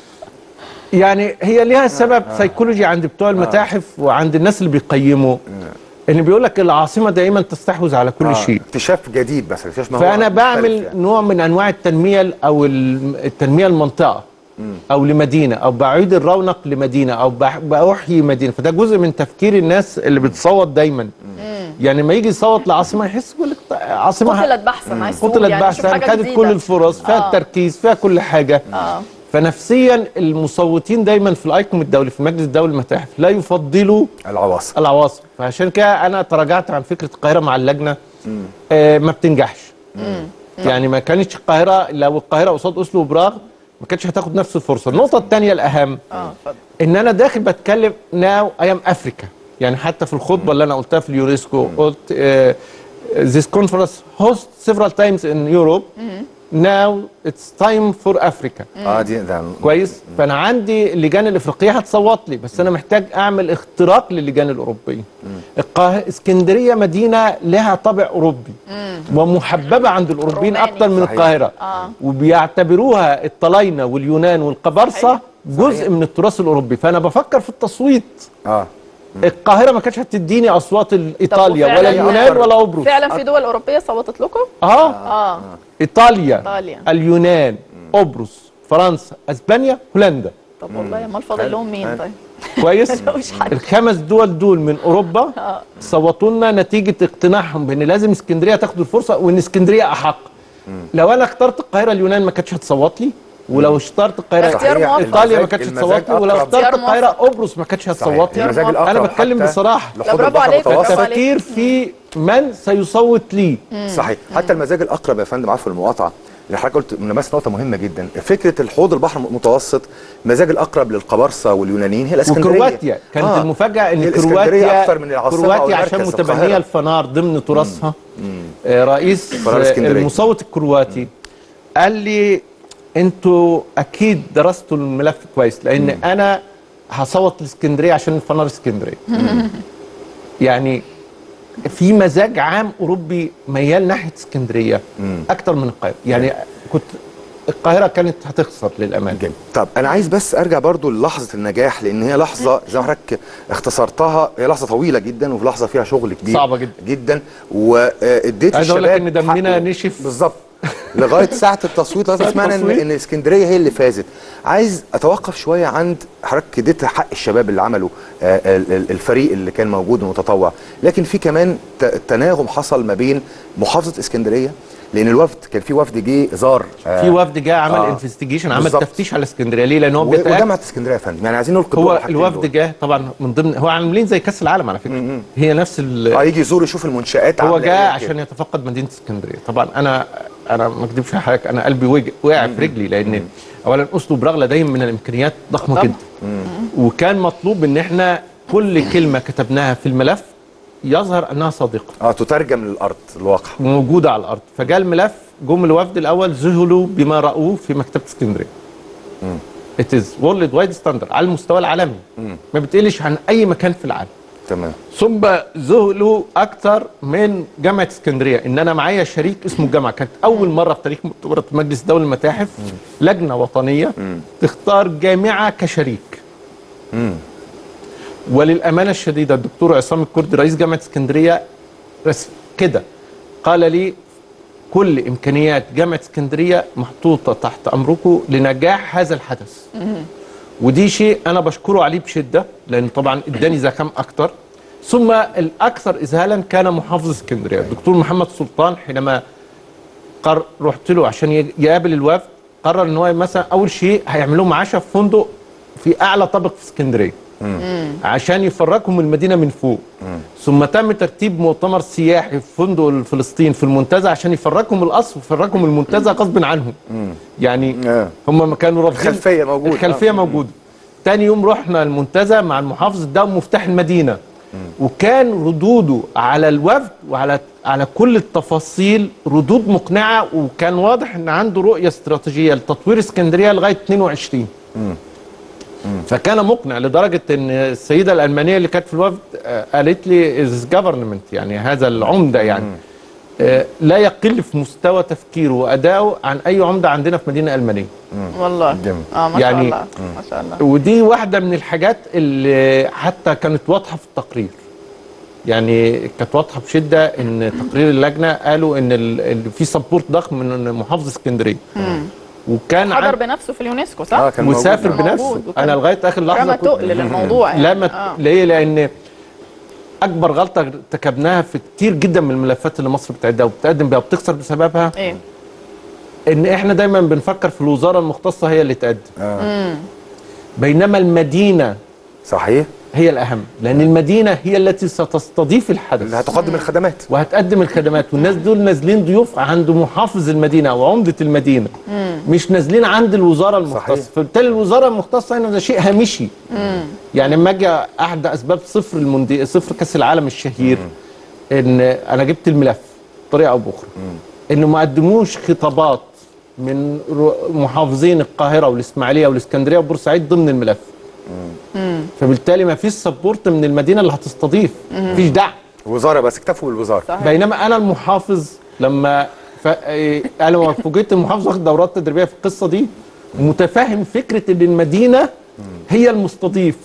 يعني هي ليها سبب سيكولوجي عند بتوع المتاحف وعند الناس اللي بيقيموا ان بيقول لك العاصمه دائما تستحوذ على كل آه، شيء اكتشاف جديد بس اكتشاف ما هو فانا مختلف بعمل يعني. نوع من انواع التنميه ال- او ال- التنميه المنطقه او لمدينه او بعيد الرونق لمدينه او بح- باحيي مدينه فده جزء من تفكير الناس اللي بتصوت دايما يعني لما يجي يصوت لعاصمه يحس يقول لك ط- عاصمه قتلت بحثا عايز تقول قتلت يعني بحثا شوف حاجة خدت جديدة. كل الفرص فيها آه. التركيز فيها كل حاجه اه فنفسيا المصوتين دايما في الايكوم الدولي في المجلس الدولي للمتاحف لا يفضلوا العواصم العواصم فعشان كده انا تراجعت عن فكره القاهره مع اللجنه آه ما بتنجحش يعني ما كانتش القاهره لو القاهره قصاد اسلو وبراغ ما كانتش هتاخد نفس الفرصه النقطه الثانيه الاهم اه اتفضل ان انا داخل بتكلم ناو ايام افريكا يعني حتى في الخطبه اللي انا قلتها في اليونسكو قلت آه this conference host several times in Europe now it's time for Africa اه دي ده كويس فانا عندي اللجان الافريقيه هتصوت لي بس انا محتاج اعمل اختراق للجان الاوروبيه القاه... اسكندريه مدينه لها طابع اوروبي ومحببه عند الاوروبيين روماني. اكتر من صحيح. القاهره اه وبيعتبروها الطلاينه واليونان والقبرصه جزء من التراث الاوروبي فانا بفكر في التصويت اه القاهره ما كانتش هتديني اصوات ال- ايطاليا وفعلاً ولا اليونان أكتر- ولا قبرص فعلا في دول اوروبيه صوتت لكم؟ اه اه ايطاليا إيطاليا. اليونان قبرص فرنسا اسبانيا هولندا طب والله امال فاضل لهم مين طيب؟ كويس ملوش حل. الخمس دول دول من اوروبا آه. صوتوا لنا نتيجه اقتناعهم بان لازم اسكندريه تاخد الفرصه وان اسكندريه احق لو انا اخترت القاهره اليونان ما كانتش هتصوت لي ولو اخترت القاهره اختيار موفق. ايطاليا ما المزاج- كانتش المزاج هتصوت لي ولو أقرب. اخترت اختيار القاهره موفق. قبرص ما كانتش هتصوت لي المزاج موفق. الاقرب انا بتكلم حتى بصراحه لا، لحوض برافو البحر عليك، برافو المتوسط. عليك. التفكير في من سيصوت لي صحيح حتى المزاج الاقرب يا فندم عفوا المقاطعه اللي حضرتك قلت لمست نقطه مهمه جدا فكره الحوض البحر المتوسط المزاج الاقرب للقبرصه واليونانيين هي الاسكندريه وكرواتيا كانت آه. آه. المفاجاه ان هي الإسكندرية كرواتيا اكثر من العاصمه كرواتيا أو عشان المركز متبنيه القاهرة. الفنار ضمن تراثها آه رئيس فنار آه اسكندرية. المصوت الكرواتي قال لي انتوا اكيد درستوا الملف كويس لان انا هصوت لاسكندريه عشان الفنار اسكندريه يعني في مزاج عام اوروبي ميال ناحيه اسكندريه اكتر من القاهره يعني كنت القاهره كانت هتخسر للامانه جميل طب انا عايز بس ارجع برضو للحظه النجاح لان هي لحظه زي ما حضرتك اختصرتها هي لحظه طويله جدا وفي لحظه فيها شغل كبير صعبة جدا. جدا واديت عايز اقول لك الشباب ان دمنا حقه. نشف بالظبط لغايه ساعه التصويت لغايه ساعة سمعنا ان التصويت. ان اسكندريه هي اللي فازت عايز اتوقف شويه عند حضرتك اديت حق الشباب اللي عملوا آه، ال- ال- الفريق اللي كان موجود المتطوع لكن في كمان ت- تناغم حصل ما بين محافظه اسكندريه لان الوفد كان في وفد جه زار آه، في وفد جه عمل آه. انفستيجيشن عمل بالظبط. تفتيش على اسكندريه ليه لان هو و- بيتأكد وجامعه اسكندريه يا فندم يعني عايزين نلقي الضوء على هو الحاجتين الوفد دول. جه طبعا من ضمن هو عاملين زي كاس العالم على فكره هي نفس ال اه يجي يزور يشوف المنشات هو عاملة جاء إيه عشان كده. يتفقد مدينه اسكندريه طبعا انا انا ما اكذبش على حضرتك انا قلبي وجع وقع في رجلي لان اولا اسلوب براغ لديهم من الامكانيات ضخمه طبعاً. جدا وكان مطلوب ان احنا كل كلمه كتبناها في الملف يظهر انها صادقه اه تترجم للارض الواقع موجوده على الارض فجاء الملف جم الوفد الاول ذهلوا بما راوه في مكتبه اسكندريه ات از وورلد وايد ستاندرد على المستوى العالمي ما بتقلش عن اي مكان في العالم تمام ثم ذهلوا اكتر من جامعه اسكندريه ان انا معايا شريك اسمه الجامعه كانت اول مره في تاريخ مؤتمرات مجلس دولة المتاحف لجنه وطنيه تختار جامعه كشريك وللامانه الشديده الدكتور عصام الكردي رئيس جامعه اسكندريه رس كده قال لي كل امكانيات جامعه اسكندريه محطوطه تحت امركم لنجاح هذا الحدث ودي شيء انا بشكره عليه بشده لان طبعا اداني زخم اكتر ثم الاكثر اذهالا كان محافظ اسكندريه الدكتور محمد سلطان حينما قر رحت له عشان يج- يقابل الوفد قرر ان هو مثلا اول شيء هيعمل لهم عشاء في فندق في اعلى طابق في اسكندريه عشان يفرجهم المدينه من فوق ثم تم ترتيب مؤتمر سياحي في فندق فلسطين في المنتزه عشان يفرجهم القصر ويفرجهم المنتزه غصب عنهم يعني هم ما كانوا رافضين الخلفية موجودة. الخلفيه آه. موجوده تاني يوم رحنا المنتزه مع المحافظ ده مفتاح المدينه وكان ردوده على الوفد وعلى على كل التفاصيل ردود مقنعه وكان واضح ان عنده رؤيه استراتيجيه لتطوير اسكندريه لغايه 22 فكان مقنع لدرجه ان السيده الالمانيه اللي كانت في الوفد آه، قالت لي از جفرمنت يعني هذا العمده يعني آه، لا يقل في مستوى تفكيره وادائه عن اي عمده عندنا في مدينه المانيه والله اه ما شاء يعني- الله ما شاء الله ودي واحده من الحاجات اللي حتى كانت واضحه في التقرير يعني كانت واضحه بشده ان تقرير اللجنه قالوا ان ال- ال- في سبورت ضخم من محافظ اسكندريه مم. وكان حضر عن- بنفسه في اليونسكو صح؟ مسافر موجود. بنفسه موجود. وكان انا لغايه اخر لحظه رمى كنت- تقل للموضوع يعني. لا ما آه. ليه لان اكبر غلطه ارتكبناها في كتير جدا من الملفات اللي مصر بتعدها وبتقدم بيها وبتخسر بسببها ايه ان احنا دايما بنفكر في الوزاره المختصه هي اللي تقدم مم. بينما المدينه صحيح هي الاهم لان المدينه هي التي ستستضيف الحدث اللي هتقدم الخدمات وهتقدم الخدمات والناس دول نازلين ضيوف عند محافظ المدينه او عمده المدينه مم. مش نازلين عند الوزاره المختصه فبالتالي الوزاره المختصه هنا ده شيء هامشي مم. يعني لما اجي احد اسباب صفر الموندي صفر كاس العالم الشهير ان انا جبت الملف بطريقه او باخرى انه ما قدموش خطابات من رو- محافظين القاهره والاسماعيليه والاسكندريه وبورسعيد ضمن الملف مم. فبالتالي ما فيش سبورت من المدينه اللي هتستضيف مم. مفيش دعم الوزاره بس اكتفوا بالوزاره صحيح. بينما انا المحافظ لما ف... إيه، انا لما فوجئت المحافظ واخد دورات تدريبيه في القصه دي متفاهم فكره ان المدينه هي المستضيف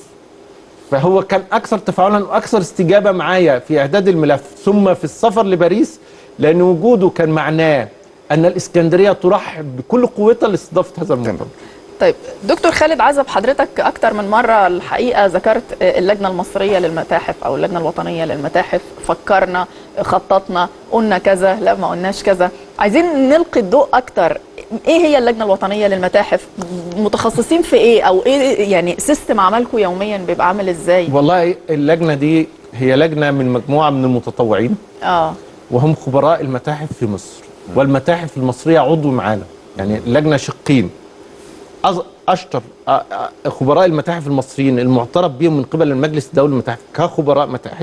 فهو كان اكثر تفاعلا واكثر استجابه معايا في اعداد الملف ثم في السفر لباريس لان وجوده كان معناه ان الاسكندريه ترحب بكل قوتها لاستضافه هذا المؤتمر طيب دكتور خالد عزب حضرتك اكتر من مره الحقيقه ذكرت اللجنه المصريه للمتاحف او اللجنه الوطنيه للمتاحف فكرنا خططنا قلنا كذا لا ما قلناش كذا عايزين نلقي الضوء اكتر ايه هي اللجنه الوطنيه للمتاحف متخصصين في ايه او ايه يعني سيستم عملكم يوميا بيبقى عامل ازاي والله اللجنه دي هي لجنه من مجموعه من المتطوعين اه وهم خبراء المتاحف في مصر والمتاحف المصرية عضو معانا يعني اللجنة شقين أز- أشطر أ- أ- خبراء المتاحف المصريين المعترف بهم من قبل المجلس الدولي للمتاحف كخبراء متاحف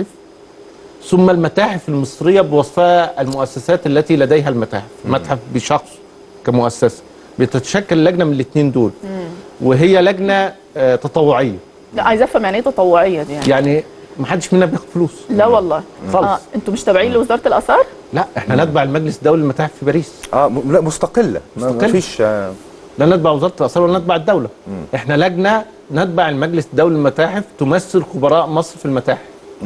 ثم المتاحف المصرية بوصفها المؤسسات التي لديها المتاحف المتحف بشخص كمؤسسة بتتشكل لجنة من الاثنين دول وهي لجنة آه، تطوعية لا عايزه افهم يعني ايه تطوعيه دي يعني يعني ما حدش منا بياخد فلوس لا والله خالص. اه انتوا مش تابعين لوزاره الاثار لا احنا نتبع المجلس الدولي للمتاحف في باريس اه م- لا مستقله ما مستقلة. فيش آه لا نتبع وزاره الاثار ولا نتبع الدوله احنا لجنه نتبع المجلس الدولي للمتاحف تمثل خبراء مصر في المتاحف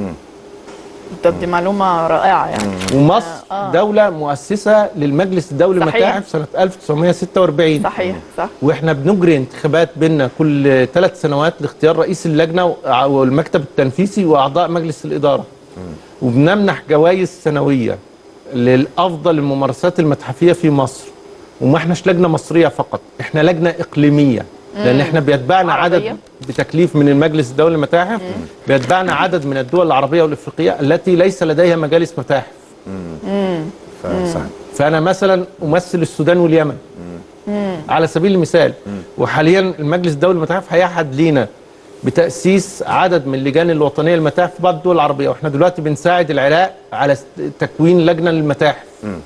طب دي معلومه رائعه يعني ومصر آه. دوله مؤسسه للمجلس الدولي صحيح. للمتاحف سنه 1946 صحيح صح واحنا بنجري انتخابات بيننا كل ثلاث سنوات لاختيار رئيس اللجنه وع- والمكتب التنفيذي واعضاء مجلس الاداره وبنمنح جوائز سنويه للافضل الممارسات المتحفيه في مصر وما احناش لجنه مصريه فقط احنا لجنه اقليميه لان مم. احنا بيتبعنا عربية؟ عدد بتكليف من المجلس الدولي للمتاحف بيتبعنا عدد من الدول العربيه والافريقيه التي ليس لديها مجالس متاحف امم فصح فانا مثلا امثل السودان واليمن امم على سبيل المثال وحاليا المجلس الدولي للمتاحف هيحد لينا بتاسيس عدد من اللجان الوطنيه للمتاحف في بعض الدول العربيه واحنا دلوقتي بنساعد العراق على است- تكوين لجنه للمتاحف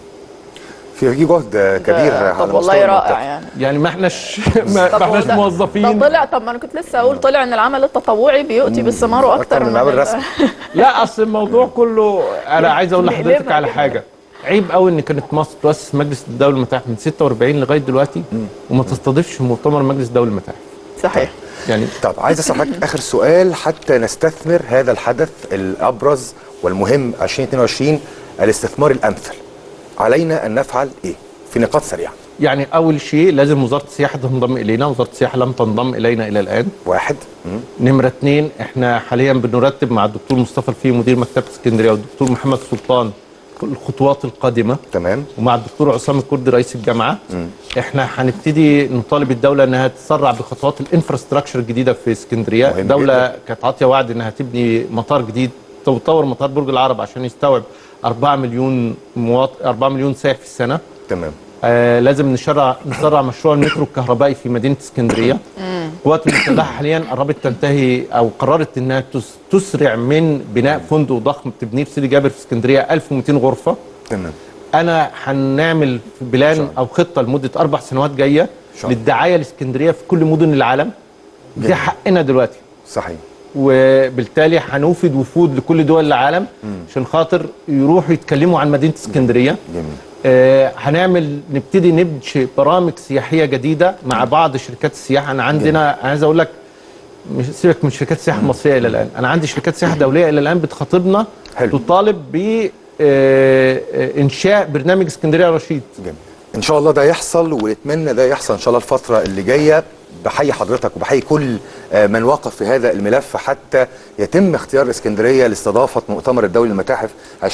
في في جهد كبير على طب والله مستوى رائع المنطقة. يعني يعني ما احناش ما طب ما احناش ده- ده موظفين طلع طب ما انا كنت لسه اقول طلع ان العمل التطوعي بيؤتي بالثمار اكتر من من العمل ال- الرسمي. لا اصل الموضوع كله انا عايز اقول لحضرتك نقلبها على كده. حاجه عيب قوي ان كانت مصر تؤسس مجلس الدولي للمتاحف من 46 لغايه دلوقتي وما تستضيفش مؤتمر مجلس الدولي للمتاحف صحيح يعني طب عايز اسال حضرتك اخر سؤال حتى نستثمر هذا الحدث الابرز والمهم 2022 الاستثمار الامثل علينا ان نفعل ايه في نقاط سريعه يعني اول شيء لازم وزاره السياحه تنضم الينا وزاره السياحه لم تنضم الينا الى الان واحد نمره اثنين احنا حاليا بنرتب مع الدكتور مصطفى الفي مدير مكتبه اسكندريه والدكتور محمد سلطان الخطوات القادمه تمام ومع الدكتور عصام الكردي رئيس الجامعه احنا هنبتدي نطالب الدوله انها تسرع بخطوات الانفراستراكشر الجديده في اسكندريه مهم الدوله جداً. كانت عاطيه وعد انها تبني مطار جديد تطور مطار برج العرب عشان يستوعب 4 مليون مواطن 4 مليون سائح في السنه تمام آه لازم نشرع نسرع مشروع المترو الكهربائي في مدينه اسكندريه القوات المسلحه حاليا قربت تنتهي او قررت انها تس- تسرع من بناء فندق ضخم تبنيه في سيدي جابر في اسكندريه 1200 غرفه تمام انا هنعمل بلان او خطه لمده اربع سنوات جايه للدعايه لاسكندريه في كل مدن العالم جميل. دي حقنا دلوقتي صحيح وبالتالي هنوفد وفود لكل دول العالم عشان خاطر يروحوا يتكلموا عن مدينه اسكندريه جميل آه هنعمل نبتدي نبني برامج سياحيه جديده مع بعض شركات السياحه انا عندنا أنا عايز اقول لك مش سيبك من شركات السياحه المصريه الى الان انا عندي شركات سياحه دوليه الى الان بتخاطبنا حلو. تطالب ب آه، آه، انشاء برنامج اسكندريه رشيد جميل ان شاء الله ده يحصل ونتمنى ده يحصل ان شاء الله الفتره اللي جايه بحيي حضرتك وبحيي كل آه، من وقف في هذا الملف حتى يتم اختيار اسكندريه لاستضافه مؤتمر الدولي للمتاحف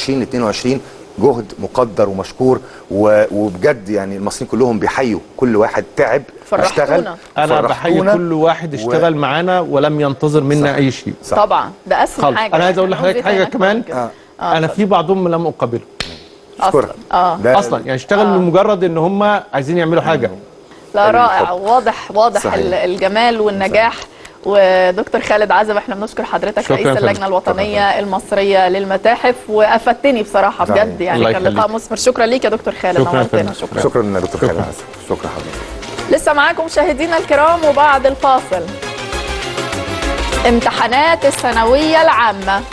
2022 جهد مقدر ومشكور و- وبجد يعني المصريين كلهم بيحيوا كل واحد تعب فرحتونا. اشتغل انا بحيي فرحتونا. كل واحد و- اشتغل معانا ولم ينتظر منا اي شيء طبعا ده اسهل خالص حاجه انا عايز اقول يعني لحضرتك نقضي حاجه هناك كمان كده. آه انا في بعضهم لم اقابله اصلا اه ده اصلا يعني اشتغل آه. لمجرد ان هم عايزين يعملوا حاجه لا رائع واضح واضح صحيح. ال- الجمال والنجاح ودكتور خالد عزب احنا بنشكر حضرتك شكراً رئيس يا فندم. اللجنه الوطنيه المصريه للمتاحف وافدتني بصراحه صحيح. بجد يعني الله كان لقاء يخليك. مثمر شكرا ليك يا دكتور خالد نورتنا شكرا شكرا يا دكتور خالد عزب شكرا حضرتك لسه معاكم مشاهدينا الكرام وبعد الفاصل امتحانات الثانويه العامه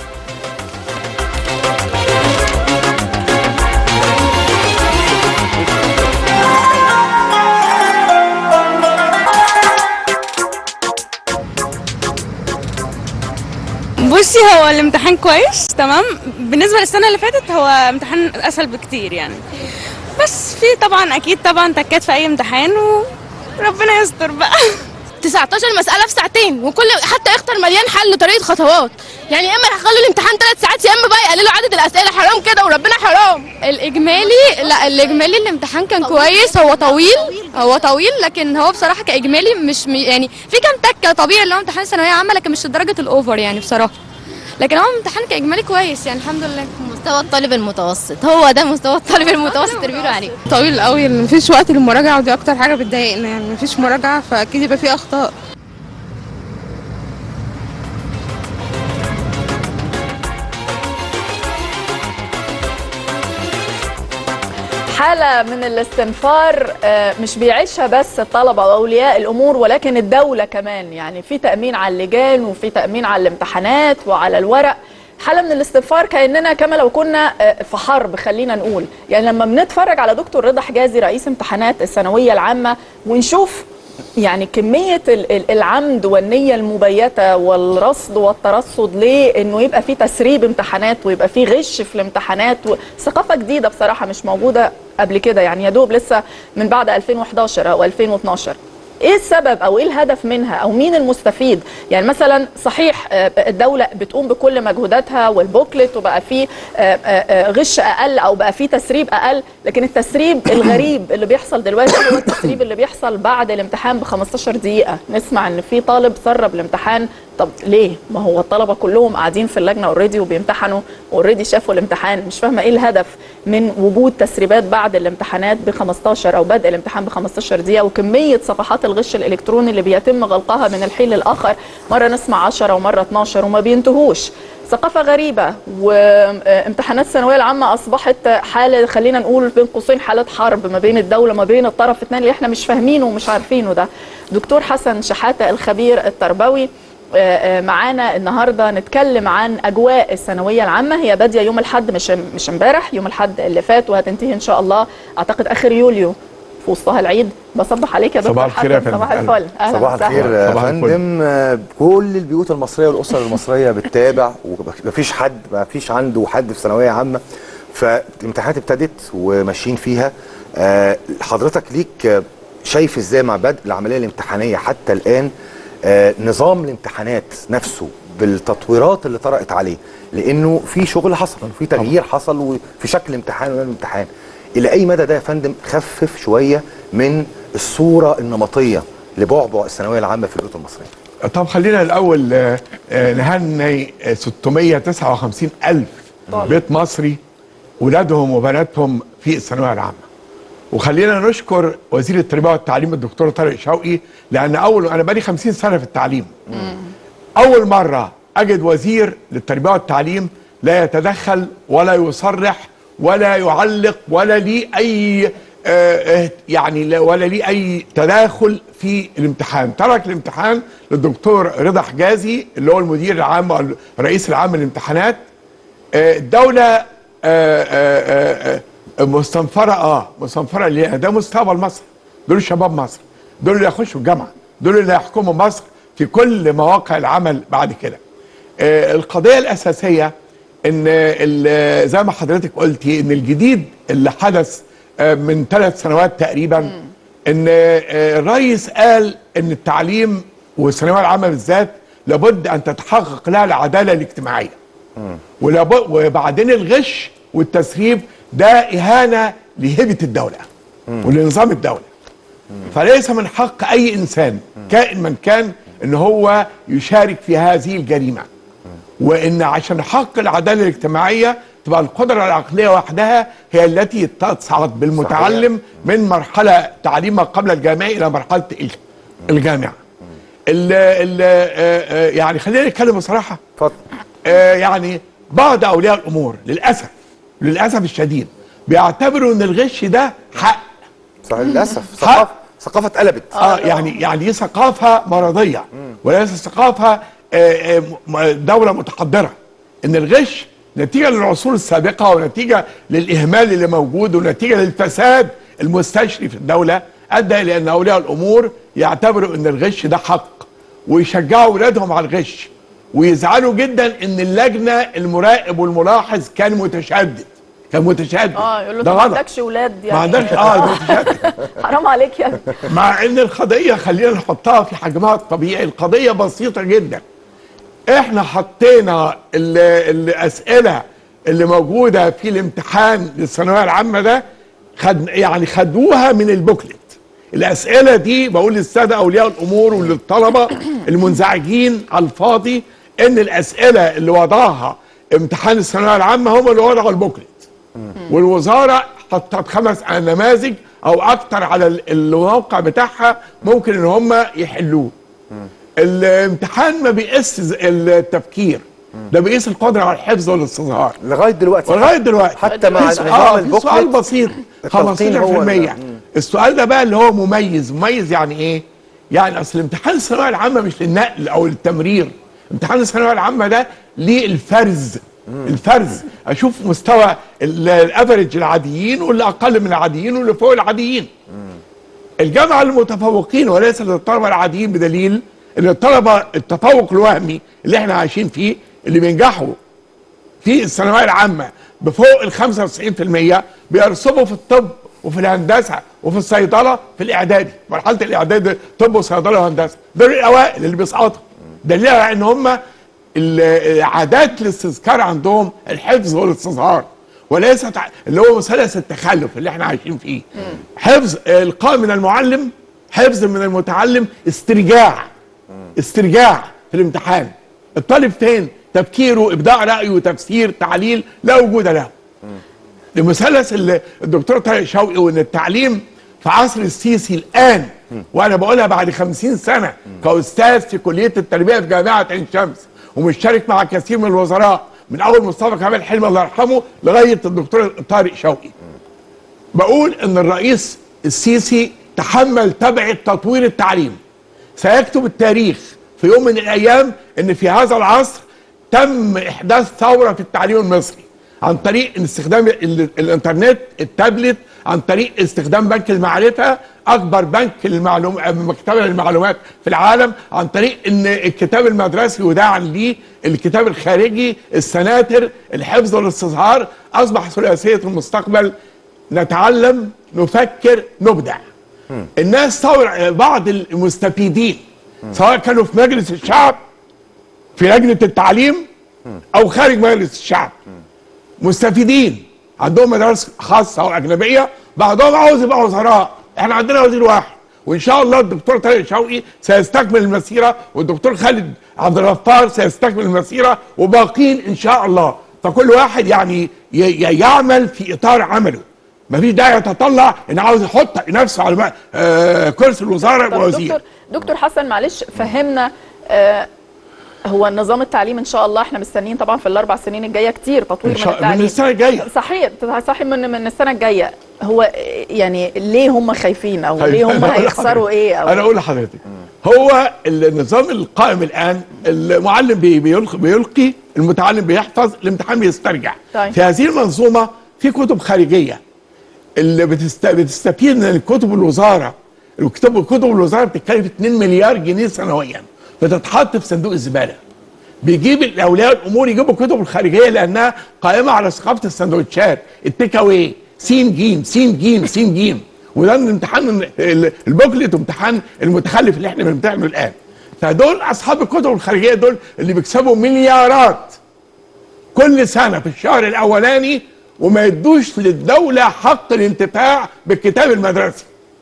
بصي هو الامتحان كويس تمام بالنسبه للسنه اللي فاتت هو امتحان اسهل بكتير يعني بس في طبعا اكيد طبعا تكات في اي امتحان وربنا يستر بقى 19 مسألة في ساعتين وكل حتى يختار مليان حل وطريقة خطوات يعني يا اما يخلوا الامتحان ثلاث ساعات يا اما بقى يقللوا عدد الأسئلة حرام كده وربنا حرام الاجمالي لا الاجمالي الامتحان كان كويس هو طويل هو طويل لكن هو بصراحه كاجمالي مش م- يعني في كام تكه طبيعي اللي هو امتحان ثانويه عامه لكن مش لدرجه الاوفر يعني بصراحه لكن هو امتحان كاجمالي كويس يعني الحمد لله مستوى الطالب المتوسط هو ده مستوى الطالب المتوسط اللي بيقولوا عليه طويل قوي مفيش وقت للمراجعه ودي اكتر حاجه بتضايقنا يعني مفيش مراجعه فاكيد يبقى فيه اخطاء حالة من الاستنفار آه، مش بيعيشها بس الطلبة وأولياء الأمور ولكن الدولة كمان يعني في تأمين على اللجان وفي تأمين على الامتحانات وعلى الورق حالة من الاستنفار كأننا كما لو كنا آه، في حرب خلينا نقول يعني لما بنتفرج على دكتور رضا حجازي رئيس امتحانات الثانوية العامة ونشوف يعني كمية ال- ال- العمد والنية المبيتة والرصد والترصد لانه يبقى في تسريب امتحانات ويبقى في غش في الامتحانات ثقافة جديدة بصراحة مش موجودة قبل كده يعني يا دوب لسه من بعد 2011 او 2012 ايه السبب او ايه الهدف منها او مين المستفيد يعني مثلا صحيح آه، الدوله بتقوم بكل مجهوداتها والبوكلت وبقى فيه آه، آه، آه، غش اقل او بقى فيه تسريب اقل لكن التسريب الغريب اللي بيحصل دلوقتي هو التسريب اللي بيحصل بعد الامتحان ب 15 دقيقه نسمع ان في طالب سرب الامتحان طب ليه ما هو الطلبه كلهم قاعدين في اللجنه اوريدي وبيمتحنوا اوريدي شافوا الامتحان مش فاهمه ايه الهدف من وجود تسريبات بعد الامتحانات ب 15 او بدء الامتحان ب 15 دقيقه وكميه صفحات الغش الالكتروني اللي بيتم غلقها من الحين للاخر مره نسمع 10 ومره 12 وما بينتهوش ثقافة غريبة وامتحانات الثانوية العامة أصبحت حالة خلينا نقول بين قوسين حالة حرب ما بين الدولة ما بين الطرف الثاني اللي احنا مش فاهمينه ومش عارفينه ده دكتور حسن شحاتة الخبير التربوي آه، آه، معانا النهارده نتكلم عن اجواء الثانويه العامه هي باديه يوم الاحد مش مش امبارح يوم الاحد اللي فات وهتنتهي ان شاء الله اعتقد اخر يوليو في وسطها العيد بصبح عليك يا دكتور صباح الخير يا حسن فندم. صباح أهلا. الفل اهلا صباح وسهلا. الخير يا صباح الفل. فندم آه، كل البيوت المصريه والاسر المصريه بتتابع ومفيش حد مفيش عنده حد في ثانويه عامه فالامتحانات ابتدت وماشيين فيها آه، حضرتك ليك آه، شايف ازاي مع بدء العمليه الامتحانيه حتى الان آه، نظام الامتحانات نفسه بالتطويرات اللي طرأت عليه لانه في شغل حصل في تغيير حصل وفي شكل الامتحان ولا الامتحان الى اي مدى ده يا فندم خفف شويه من الصوره النمطيه لبعبع الثانويه العامه في البيوت المصريه طب خلينا الاول آه، آه، نهني آه، 659 الف طالب. بيت مصري ولادهم وبناتهم في الثانويه العامه وخلينا نشكر وزير التربيه والتعليم الدكتور طارق شوقي لان اول انا بقالي 50 سنه في التعليم اول مره اجد وزير للتربيه والتعليم لا يتدخل ولا يصرح ولا يعلق ولا ليه اي آه، آه، يعني لا- ولا ليه اي تداخل في الامتحان ترك الامتحان للدكتور رضا حجازي اللي هو المدير العام أو الرئيس العام للامتحانات آه، الدوله آه، آه، آه، مستنفره اه مستنفره ليه ده مستقبل مصر دول شباب مصر دول اللي يخشوا الجامعه دول اللي هيحكموا مصر في كل مواقع العمل بعد كده آه، القضيه الاساسيه ان ال- زي ما حضرتك قلتي ان الجديد اللي حدث آه، من ثلاث سنوات تقريبا ان آه، الرئيس قال ان التعليم والثانويه العامه بالذات لابد ان تتحقق لها العداله الاجتماعيه ولاب- وبعدين الغش والتسريب ده اهانه لهيبه الدوله ولنظام الدوله فليس من حق اي انسان كائن من كان ان هو يشارك في هذه الجريمه وان عشان حق العداله الاجتماعيه تبقى القدره العقليه وحدها هي التي تصعد بالمتعلم من مرحله تعليم ما قبل الجامعي الى مرحله ال- الجامعه ال ال آه، آه، يعني خلينا نتكلم بصراحه اتفضل يعني بعض اولياء الامور للاسف للاسف الشديد بيعتبروا ان الغش ده حق صحيح للاسف ثقافه ثقافه اتقلبت اه يعني يعني دي ثقافه مرضيه وليست ثقافه آه، آه، م- دوله متحضره ان الغش نتيجه للعصور السابقه ونتيجه للاهمال اللي موجود ونتيجه للفساد المستشري في الدوله ادى الى ان اولياء الامور يعتبروا ان الغش ده حق ويشجعوا اولادهم على الغش ويزعلوا جدا ان اللجنه المراقب والملاحظ كان متشدد كان متشدد اه يقول له ده طب ما غلط عندكش ولاد يعني ما عندكش اه ده متشدد حرام عليك يا ابني. مع ان القضيه خلينا نحطها في حجمها الطبيعي القضيه بسيطه جدا احنا حطينا ال- الاسئله اللي موجوده في الامتحان للثانويه العامه ده خد يعني خدوها من البوكلت الاسئله دي بقول للساده اولياء الامور وللطلبه المنزعجين على الفاضي ان الاسئله اللي وضعها امتحان الثانويه العامه هم اللي وضعوا البوكلت والوزاره حطت خمس نماذج او اكتر على ال- الموقع بتاعها ممكن ان هم يحلوه الامتحان ما بيقيس ز- التفكير ده بيقيس القدره على الحفظ والاستظهار لغايه دلوقتي ولغايه دلوقتي حتى مع في- نظام اه في البوكلت سؤال بسيط التلقين هو 15% السؤال ده بقى اللي هو مميز مميز يعني ايه يعني اصل امتحان الثانويه العامه مش للنقل او التمرير امتحان الثانويه العامه ده للفرز الفرز اشوف مستوى ال- الافرج العاديين واللي اقل من العاديين واللي فوق العاديين الجامعه المتفوقين وليس للطلبه العاديين بدليل ان الطلبه التفوق الوهمي اللي احنا عايشين فيه اللي بينجحوا في الثانويه العامه بفوق ال 95% بيرسبوا في الطب وفي الهندسه وفي الصيدله في الاعدادي مرحله الاعدادي طب وصيدله وهندسه دول الاوائل اللي بيسقطوا دليل على ان هم ال- عادات الاستذكار عندهم الحفظ والاستصهار وليست ع- اللي هو مثلث التخلف اللي احنا عايشين فيه حفظ القاء من المعلم حفظ من المتعلم استرجاع استرجاع في الامتحان الطالب فين تفكيره ابداع رايه تفسير تعليل لا وجود له المثلث اللي الدكتور طارق شوقي وان التعليم في عصر السيسي الان وانا بقولها بعد خمسين سنه كاستاذ في كليه التربيه في جامعه عين شمس ومشترك مع كثير من الوزراء من اول مصطفى كمال حلمي الله يرحمه لغايه الدكتور طارق شوقي بقول ان الرئيس السيسي تحمل تبع تطوير التعليم سيكتب التاريخ في يوم من الايام ان في هذا العصر تم احداث ثوره في التعليم المصري عن طريق استخدام ال- الانترنت التابلت عن طريق استخدام بنك المعرفه اكبر بنك المعلوم مكتبه للمعلومات في العالم عن طريق ان الكتاب المدرسي وداعا ليه الكتاب الخارجي السناتر الحفظ والاستصهار اصبح ثلاثيه المستقبل نتعلم نفكر نبدع الناس طور بعض المستفيدين سواء كانوا في مجلس الشعب في لجنه التعليم او خارج مجلس الشعب مستفيدين عندهم مدارس خاصه او اجنبيه بعضهم عاوز يبقى وزراء احنا عندنا وزير واحد وان شاء الله الدكتور طارق شوقي سيستكمل المسيره والدكتور خالد عبد الغفار سيستكمل المسيره وباقين ان شاء الله فكل واحد يعني ي- ي- يعمل في اطار عمله مفيش داعي يتطلع ان عاوز يحط نفسه على م- آه كرسي الوزاره طب يبقى وزير دكتور دكتور حسن معلش فهمنا آه هو نظام التعليم ان شاء الله احنا مستنيين طبعا في الاربع سنين الجايه كتير تطوير إن من شاء- التعليم من السنة الجاية. صحيح صحيح من من السنه الجايه هو يعني ليه هم خايفين او ليه هم أنا أقول هيخسروا لحضرتك- ايه او انا اقول لحضرتك هو النظام القائم الان المعلم بي- بيلقي, بيلقي المتعلم بيحفظ الامتحان بيسترجع طيب. في هذه المنظومه في كتب خارجيه اللي بتست... بتستفيد من كتب الوزاره الكتب كتب الوزاره بتتكلف 2 مليار جنيه سنويا بتتحط في صندوق الزباله بيجيب الاولياء الامور يجيبوا كتب الخارجيه لانها قائمه على ثقافه السندوتشات التيك اواي سين جيم سين جيم سين جيم وده من امتحان ال- البوكلت وامتحان المتخلف اللي احنا بنمتحنه الان فدول اصحاب الكتب الخارجيه دول اللي بيكسبوا مليارات كل سنه في الشهر الاولاني وما يدوش للدوله حق الانتفاع بالكتاب المدرسي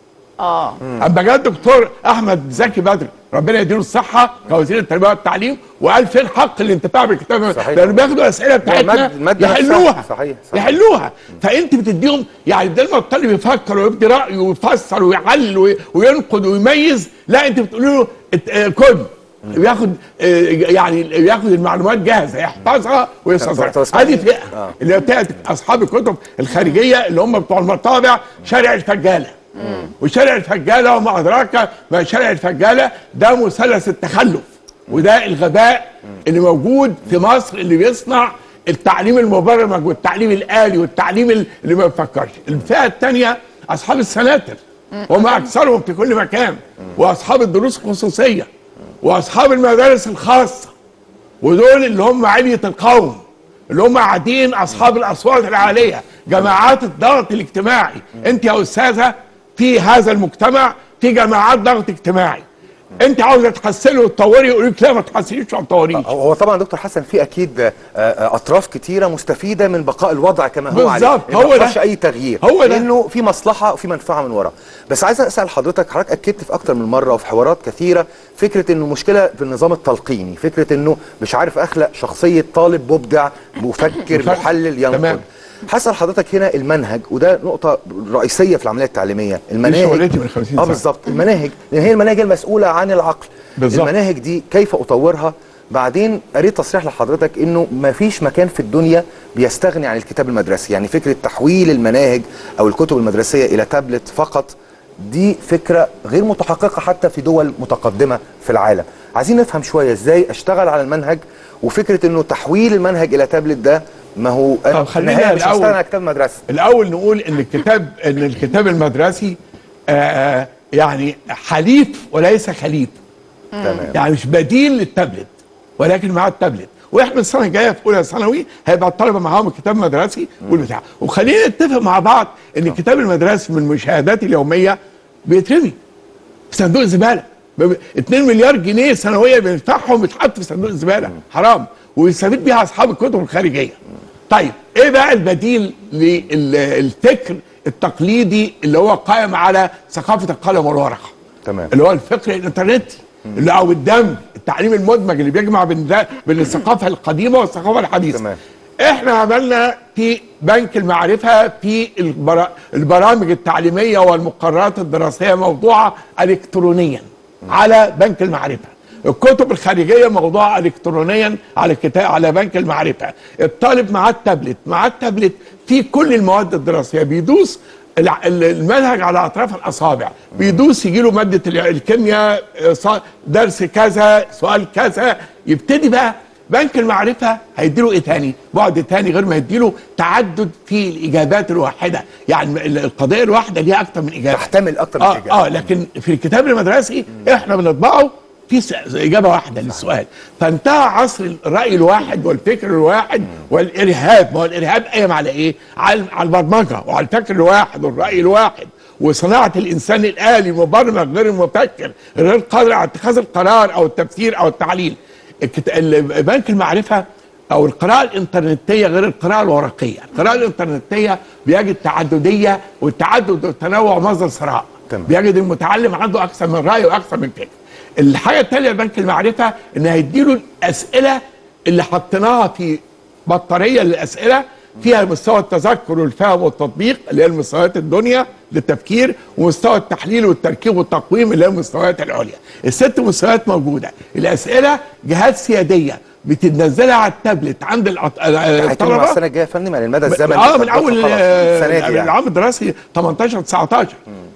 اه اما جاء الدكتور احمد زكي بدر ربنا يديله الصحه كوزير التربيه والتعليم وقال فين حق الانتفاع بالكتاب صحيح. لانه بياخدوا الاسئله بتاعتنا المادة- المادة يحلوها نفسها. صحيح، صحيح. يحلوها فانت بتديهم يعني بدل ما الطالب يفكر ويبدي رايه ويفسر ويعلل وي- وينقد ويميز لا انت بتقول له ات- آه، كن بياخد آه، يعني بياخد المعلومات جاهزه يحفظها طب- ويستظهرها طب اسمعني. هذه فئه آه. اللي هي بتاعت اصحاب الكتب الخارجيه اللي هم بتوع المطابع شارع الفجاله وشارع الفجاله وما ادراك ما شارع الفجاله ده مثلث التخلف وده الغباء اللي موجود في مصر اللي بيصنع التعليم المبرمج والتعليم الالي والتعليم اللي ما بيفكرش الفئه الثانيه اصحاب السناتر هم اكثرهم في كل مكان واصحاب الدروس الخصوصيه واصحاب المدارس الخاصه ودول اللي هم علية القوم اللي هم قاعدين اصحاب الاصوات العاليه جماعات الضغط الاجتماعي انت يا استاذه في هذا المجتمع في جماعات ضغط اجتماعي انت عاوزه تحسني وتطوري يقول لك لا ما تحسنيش وما تطوريش هو طبعا دكتور حسن في اكيد آه، آه، اطراف كتيره مستفيده من بقاء الوضع كما هو عليه بالظبط، إن هو ما ده. يحصلش اي تغيير هو ده. لانه في مصلحه وفي منفعه من وراه بس عايز اسال حضرتك حضرتك اكدت في اكتر من مره وفي حوارات كثيره فكره انه مشكله في النظام التلقيني فكره انه مش عارف اخلق شخصيه طالب مبدع مفكر مفكر. محلل ينقد تمام. حسن حضرتك هنا المنهج وده نقطة رئيسية في العملية التعليمية المناهج شغلتي من 50 اه سنة. بالظبط المناهج لأن هي المناهج المسؤولة عن العقل بالظبط. المناهج دي كيف أطورها بعدين قريت تصريح لحضرتك انه ما فيش مكان في الدنيا بيستغني عن الكتاب المدرسي يعني فكره تحويل المناهج او الكتب المدرسيه الى تابلت فقط دي فكره غير متحققه حتى في دول متقدمه في العالم عايزين نفهم شويه ازاي اشتغل على المنهج وفكره انه تحويل المنهج الى تابلت ده ما هو طب في خلينا النهاية مش الأول- هستغنى عن كتاب مدرسي الاول نقول ان الكتاب ان الكتاب المدرسي آه يعني حليف وليس خليف تمام يعني مش بديل للتابلت ولكن مع التابلت واحنا السنه الجايه في اولى ثانوي هيبقى الطلبه معاهم الكتاب المدرسي والبتاع وخلينا نتفق مع بعض ان الكتاب المدرسي من المشاهدات اليوميه بيترمي في صندوق الزباله ب- 2 مليار جنيه سنويا بندفعهم بيتحط في صندوق الزباله حرام ويستفيد بيها اصحاب الكتب الخارجيه طيب ايه بقى البديل للفكر التقليدي اللي هو قائم على ثقافه القلم والورقه تمام اللي هو الفكر الانترنتي اللي او الدمج التعليم المدمج اللي بيجمع بين ده بين الثقافه القديمه والثقافه الحديثه تمام. احنا عملنا في بنك المعرفه في البرا... البرامج التعليميه والمقررات الدراسيه موضوعه الكترونيا على بنك المعرفه الكتب الخارجيه موضوعه الكترونيا على الكتاب على بنك المعرفه الطالب معاه التابلت معاه التابلت في كل المواد الدراسيه بيدوس الع- ال- المنهج على اطراف الاصابع بيدوس يجي له ماده ال- الكيمياء آه، ص- درس كذا سؤال كذا يبتدي بقى بنك المعرفه هيديله ايه تاني؟ بعد تاني غير ما يديله تعدد في الاجابات الواحده، يعني ال- القضيه الواحده ليها اكتر من اجابه تحتمل اكتر من آه إجابة. اه لكن في الكتاب المدرسي احنا بنطبعه في س- اجابه واحده للسؤال فانتهى عصر الراي الواحد والفكر الواحد والارهاب ما هو الارهاب قايم على ايه؟ على على البرمجه وعلى الفكر الواحد والراي الواحد وصناعه الانسان الالي المبرمج غير المفكر غير قادر على اتخاذ القرار او التفسير او التعليل الكت- ال- بنك المعرفه او القراءه الانترنتيه غير القراءه الورقيه القراءه الانترنتيه بيجد تعدديه والتعدد والتنوع مصدر ثراء بيجد المتعلم عنده اكثر من راي واكثر من فكر الحاجه الثانيه بنك المعرفه ان هيديله الاسئله اللي حطيناها في بطاريه للاسئله فيها مستوى التذكر والفهم والتطبيق اللي هي المستويات الدنيا للتفكير ومستوى التحليل والتركيب والتقويم اللي هي المستويات العليا الست مستويات موجوده الاسئله جهات سياديه بتنزلها على التابلت عند الأط- هيتم مع الطلبه السنه الجايه يا فندم يعني المدى ب- الزمني اه من خلاص اول السنه آه، دي يعني. العام الدراسي 18 19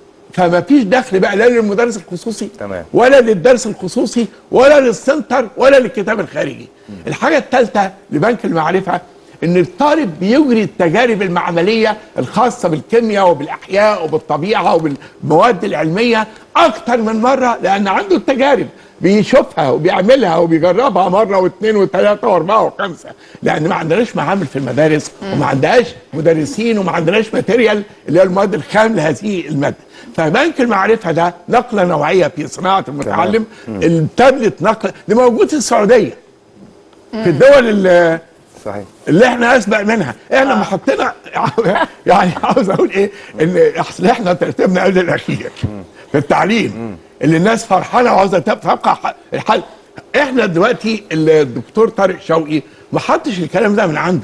فما فيش دخل بقى لا للمدرس الخصوصي تمام. ولا للدرس الخصوصي ولا للسنتر ولا للكتاب الخارجي الحاجه الثالثه لبنك المعرفه ان الطالب بيجري التجارب المعمليه الخاصه بالكيمياء وبالاحياء وبالطبيعه وبالمواد العلميه اكتر من مره لان عنده التجارب بيشوفها وبيعملها وبيجربها مره واثنين وثلاثه واربعه وخمسه لان ما عندناش معامل في المدارس وما عندناش مدرسين وما عندناش ماتيريال اللي هي المواد الخام لهذه الماده فبنك المعرفه ده نقله نوعيه في صناعه المتعلم التابلت نقله ده موجود في السعوديه في الدول اللي صحيح اللي احنا اسبق منها احنا ما حطينا يعني عاوز اقول ايه ان اصل احنا ترتيبنا قبل الاخير في التعليم اللي الناس فرحانه وعاوزه تبقى ح- الحل احنا دلوقتي الدكتور طارق شوقي ما حطش الكلام ده من عنده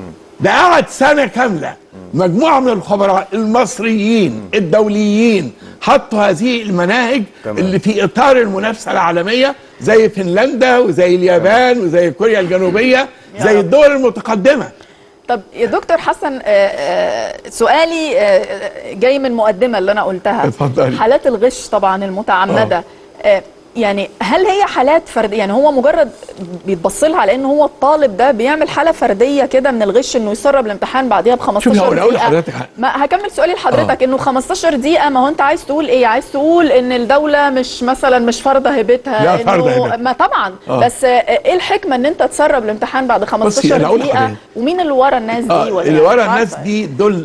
ده قعد سنه كامله مجموعه من الخبراء المصريين الدوليين حطوا هذه المناهج تمام. اللي في اطار المنافسه العالميه زي فنلندا وزي اليابان وزي كوريا الجنوبيه زي الدول المتقدمه طب يا دكتور حسن آه، آه، سؤالي آه، جاي من مقدمة اللي أنا قلتها اتفضلي. حالات الغش طبعا المتعمدة آه، يعني هل هي حالات فردية يعني هو مجرد بيتبص لها على ان هو الطالب ده بيعمل حالة فردية كده من الغش انه يسرب الامتحان بعديها ب 15 شوفي هقول هقول دقيقة لحضرتك ما هكمل سؤالي لحضرتك انه 15 دقيقة ما هو انت عايز تقول ايه عايز تقول ان الدولة مش مثلا مش فارضة هيبتها لا، فارضة إنه- هيبتها. ما طبعا آه. بس آه، ايه الحكمة ان انت تسرب الامتحان بعد 15 أنا أقول دقيقة لحضرتك. ومين اللي ورا الناس دي آه ولا اللي ورا مش الناس عارفة. دي دول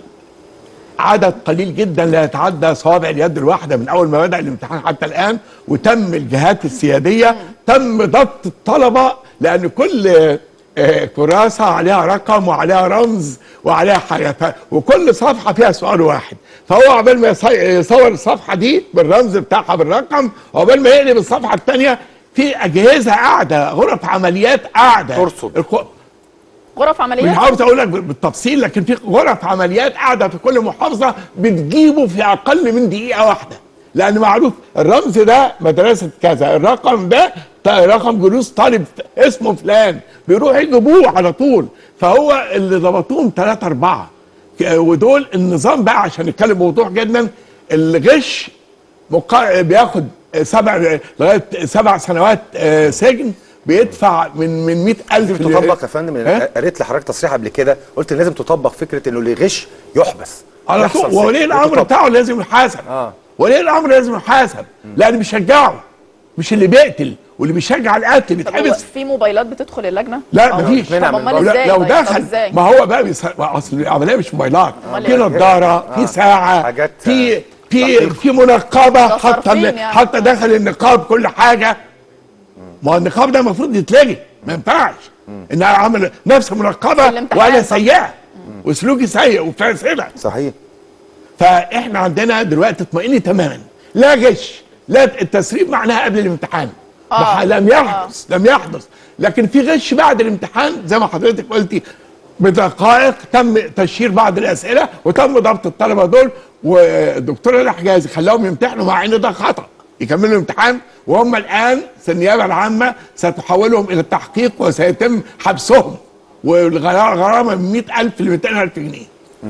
عدد قليل جدا لا يتعدى صوابع اليد الواحده من اول ما بدا الامتحان حتى الان وتم الجهات السياديه تم ضبط الطلبه لان كل آه، كراسه عليها رقم وعليها رمز وعليها حاجه ف- وكل صفحه فيها سؤال واحد فهو عقبال ما يص- يصور الصفحه دي بالرمز بتاعها بالرقم وعقبال ما يقلب الصفحه الثانيه في اجهزه قاعده غرف عمليات قاعده ترصد غرف عمليات مش عاوز اقول لك بالتفصيل لكن في غرف عمليات قاعده في كل محافظه بتجيبه في اقل من دقيقه واحده لان معروف الرمز ده مدرسه كذا الرقم ده ط- رقم جلوس طالب اسمه فلان بيروحوا يجيبوه على طول فهو اللي ضبطوهم ثلاثة أربعة ك- ودول النظام بقى عشان نتكلم بوضوح جدا الغش مقا... بياخد سبع لغايه سبع سنوات آه، سجن بيدفع من من 100000 لازم تطبق يا فندم لأن ها؟ قريت لحضرتك تصريح قبل كده قلت لازم تطبق فكره انه اللي يغش يحبس على يحصل طول سجن. وولي الامر وتطبق. بتاعه لازم يحاسب اه ولي الامر لازم يحاسب لان بيشجعه مش اللي بيقتل واللي بيشجع القتل طب هو بيتحبس في موبايلات بتدخل اللجنة؟ لا أو- مفيش طب امال لا- ازاي لو طيب؟ دخل طب ازاي؟ ما هو بقى بيص... اصل العمليه مش موبايلات أمال في إيه؟ نظاره آه. في ساعه حاجات، في آه، في دقيقة. في منقبه ده حاطه صارفين ال- يعني. حاطه داخل النقاب كل حاجه ما هو النقاب ده المفروض يتلغي ما ينفعش انها عامل نفس منقبه الامتحان وانا طبعا. سيئه وسلوكي سيء وفاسده صحيح فاحنا عندنا دلوقتي اطمئني تماما لا غش لا التسريب معناها قبل الامتحان آه. ما- لم يحدث لم يحدث لكن في غش بعد الامتحان زي ما حضرتك قلتي بدقائق تم تشهير بعض الاسئله وتم ضبط الطلبه دول والدكتور الحجازي خلاهم يمتحنوا مع ان ده خطا يكملوا الامتحان وهم الان في النيابه العامه ستحولهم الى التحقيق وسيتم حبسهم والغرامه من 100000 ل 200000 جنيه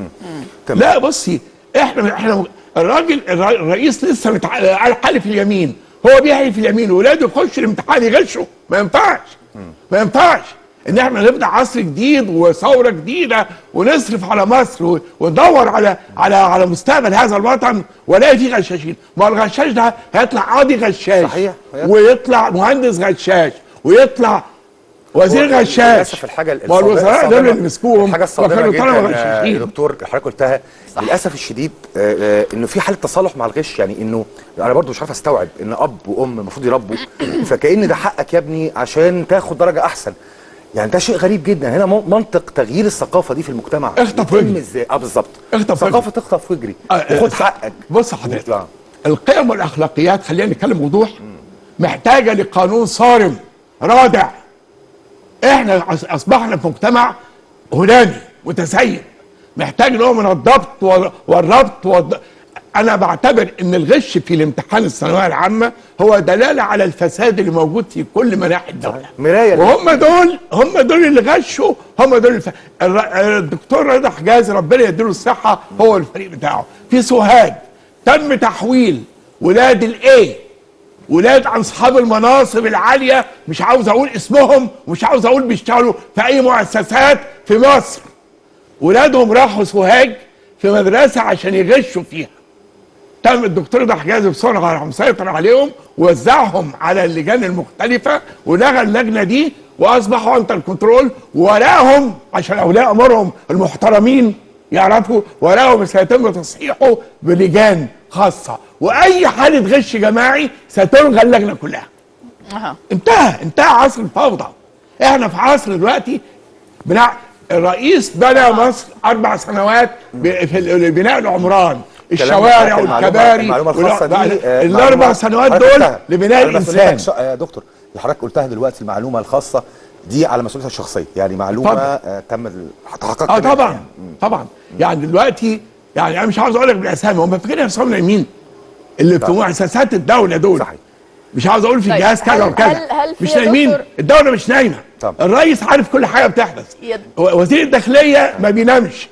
لا بصي احنا احنا الراجل الر- الرئيس لسه متع... على حلف اليمين هو بيحلف اليمين ولاده يخش الامتحان يغشوا ما ينفعش ما ينفعش ان احنا نبدا عصر جديد وثوره جديده ونصرف على مصر و- وندور على على على مستقبل هذا الوطن ولاقي فيه غشاشين ما هو الغشاش ده هيطلع قاضي غشاش صحيح. ويطلع مهندس غشاش ويطلع وزير هو غشاش للاسف الحاجه ما هو الوزراء دول اللي مسكوهم الحاجه الصادمه وكانوا جدا طلبه آه، يا غشاشين دكتور اللي حضرتك قلتها للاسف الشديد آه، آه، انه في حاله تصالح مع الغش يعني انه انا برضو مش عارف استوعب ان اب وام المفروض يربوا فكأن ده حقك يا ابني عشان تاخد درجه احسن يعني ده شيء غريب جدا هنا من- منطق تغيير الثقافه دي في المجتمع اخطف بيتم واجري. ازاي اه بالظبط اخطف ثقافه تخطف واجري آه، وخد آه، حقك بص حضرتك القيم والاخلاقيات خلينا نتكلم بوضوح محتاجه لقانون صارم رادع احنا أص- اصبحنا في مجتمع هلامي متسيب محتاج نوع من الضبط وال- والربط والض... انا بعتبر ان الغش في الامتحان الثانويه العامه هو دلاله على الفساد اللي موجود في كل مناحي الدوله مرايه وهم دول هم دول اللي غشوا هم دول الف... الر- الدكتور رضا حجازي ربنا يديله الصحه هو الفريق بتاعه في سوهاج تم تحويل ولاد الاي ولاد اصحاب المناصب العاليه مش عاوز اقول اسمهم ومش عاوز اقول بيشتغلوا في اي مؤسسات في مصر ولادهم راحوا سوهاج في مدرسه عشان يغشوا فيها تم الدكتور ده حجازي بسرعه راح مسيطر عليهم ووزعهم على اللجان المختلفه ولغى اللجنه دي واصبحوا انتر كنترول وراهم عشان اولياء امورهم المحترمين يعرفوا وراهم سيتم تصحيحه بلجان خاصه واي حاله غش جماعي ستلغى اللجنه كلها أها. انتهى انتهى عصر الفوضى احنا في عصر دلوقتي بناء الرئيس بنى مصر اربع سنوات ب- في ال- بناء العمران الشوارع المعلومة- والكباري المعلومه الخاصه دي وال- آه، الاربع معلومة سنوات حضرتك دول قلتها. لبناء على الانسان مسؤوليتك ش- يا دكتور اللي حضرتك قلتها دلوقتي المعلومه الخاصه دي على مسؤوليتك الشخصيه يعني معلومه طبعا. آه تم ال- تحققت اه منها طبعا يعني. طبعا يعني دلوقتي يعني انا مش عاوز اقول لك بالاسامي هم فاكرين نفسهم نايمين اللي في طبعا. مؤسسات الدوله دول صحيح. مش عاوز اقول في طيب، جهاز كذا هل- وكذا هل- هل في مش يا نايمين دكتور- الدوله مش نايمه طبعا. الرئيس عارف كل حاجه بتحدث يد- و- وزير الداخليه ما بينامش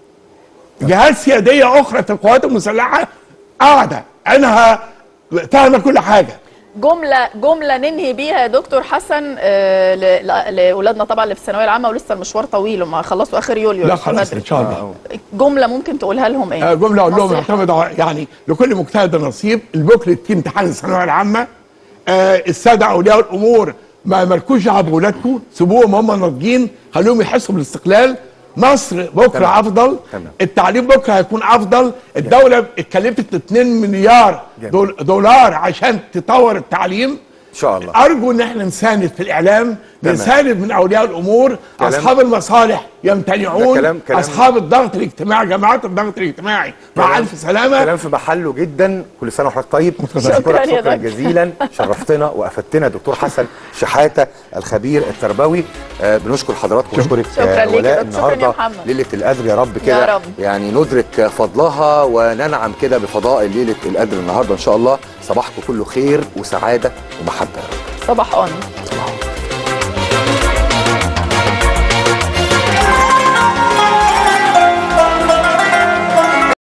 جهات سياديه اخرى في القوات المسلحه قاعده انها فاهمه كل حاجه جملة جملة ننهي بيها يا دكتور حسن آه، ل- ل- لأولادنا طبعا اللي في الثانوية العامة ولسه المشوار طويل وما خلصوا آخر يوليو لا لسه خلاص بدري. ان شاء الله جملة ممكن تقولها لهم إيه؟ آه، جمله اقول لهم نصيحة. اعتمدوا على- يعني لكل مجتهد نصيب البوكلت في امتحان الثانويه العامه آه الساده اولياء الامور ما مالكوش دعوه باولادكم سيبوهم هم ناضجين خليهم يحسوا بالاستقلال مصر بكره تمام. افضل تمام. التعليم بكره هيكون افضل الدوله اتكلفت 2 مليار جميل. دول دولار عشان تطور التعليم ان شاء الله ارجو ان احنا نساند في الاعلام تمام. نساند من اولياء الامور كلام- اصحاب المصالح يمتنعون ده كلام- كلام- اصحاب الضغط الاجتماعي جماعات الضغط الاجتماعي مع كلام- الف سلامه كلام في محله جدا كل سنه وحضرتك طيب شكراً أشكرك يا شكرا دكتور. جزيلا شرفتنا وافدتنا دكتور حسن شحاته الخبير التربوي آه بنشكر حضراتكم ونشكرك شكراً ليك يا ولاء دكتور. شكراً يا النهارده محمد. ليله القدر يا رب كده يا رب. يعني ندرك فضلها وننعم كده بفضائل ليله القدر النهارده ان شاء الله صباحكم كله خير وسعاده ومحبه يا رب صباح أون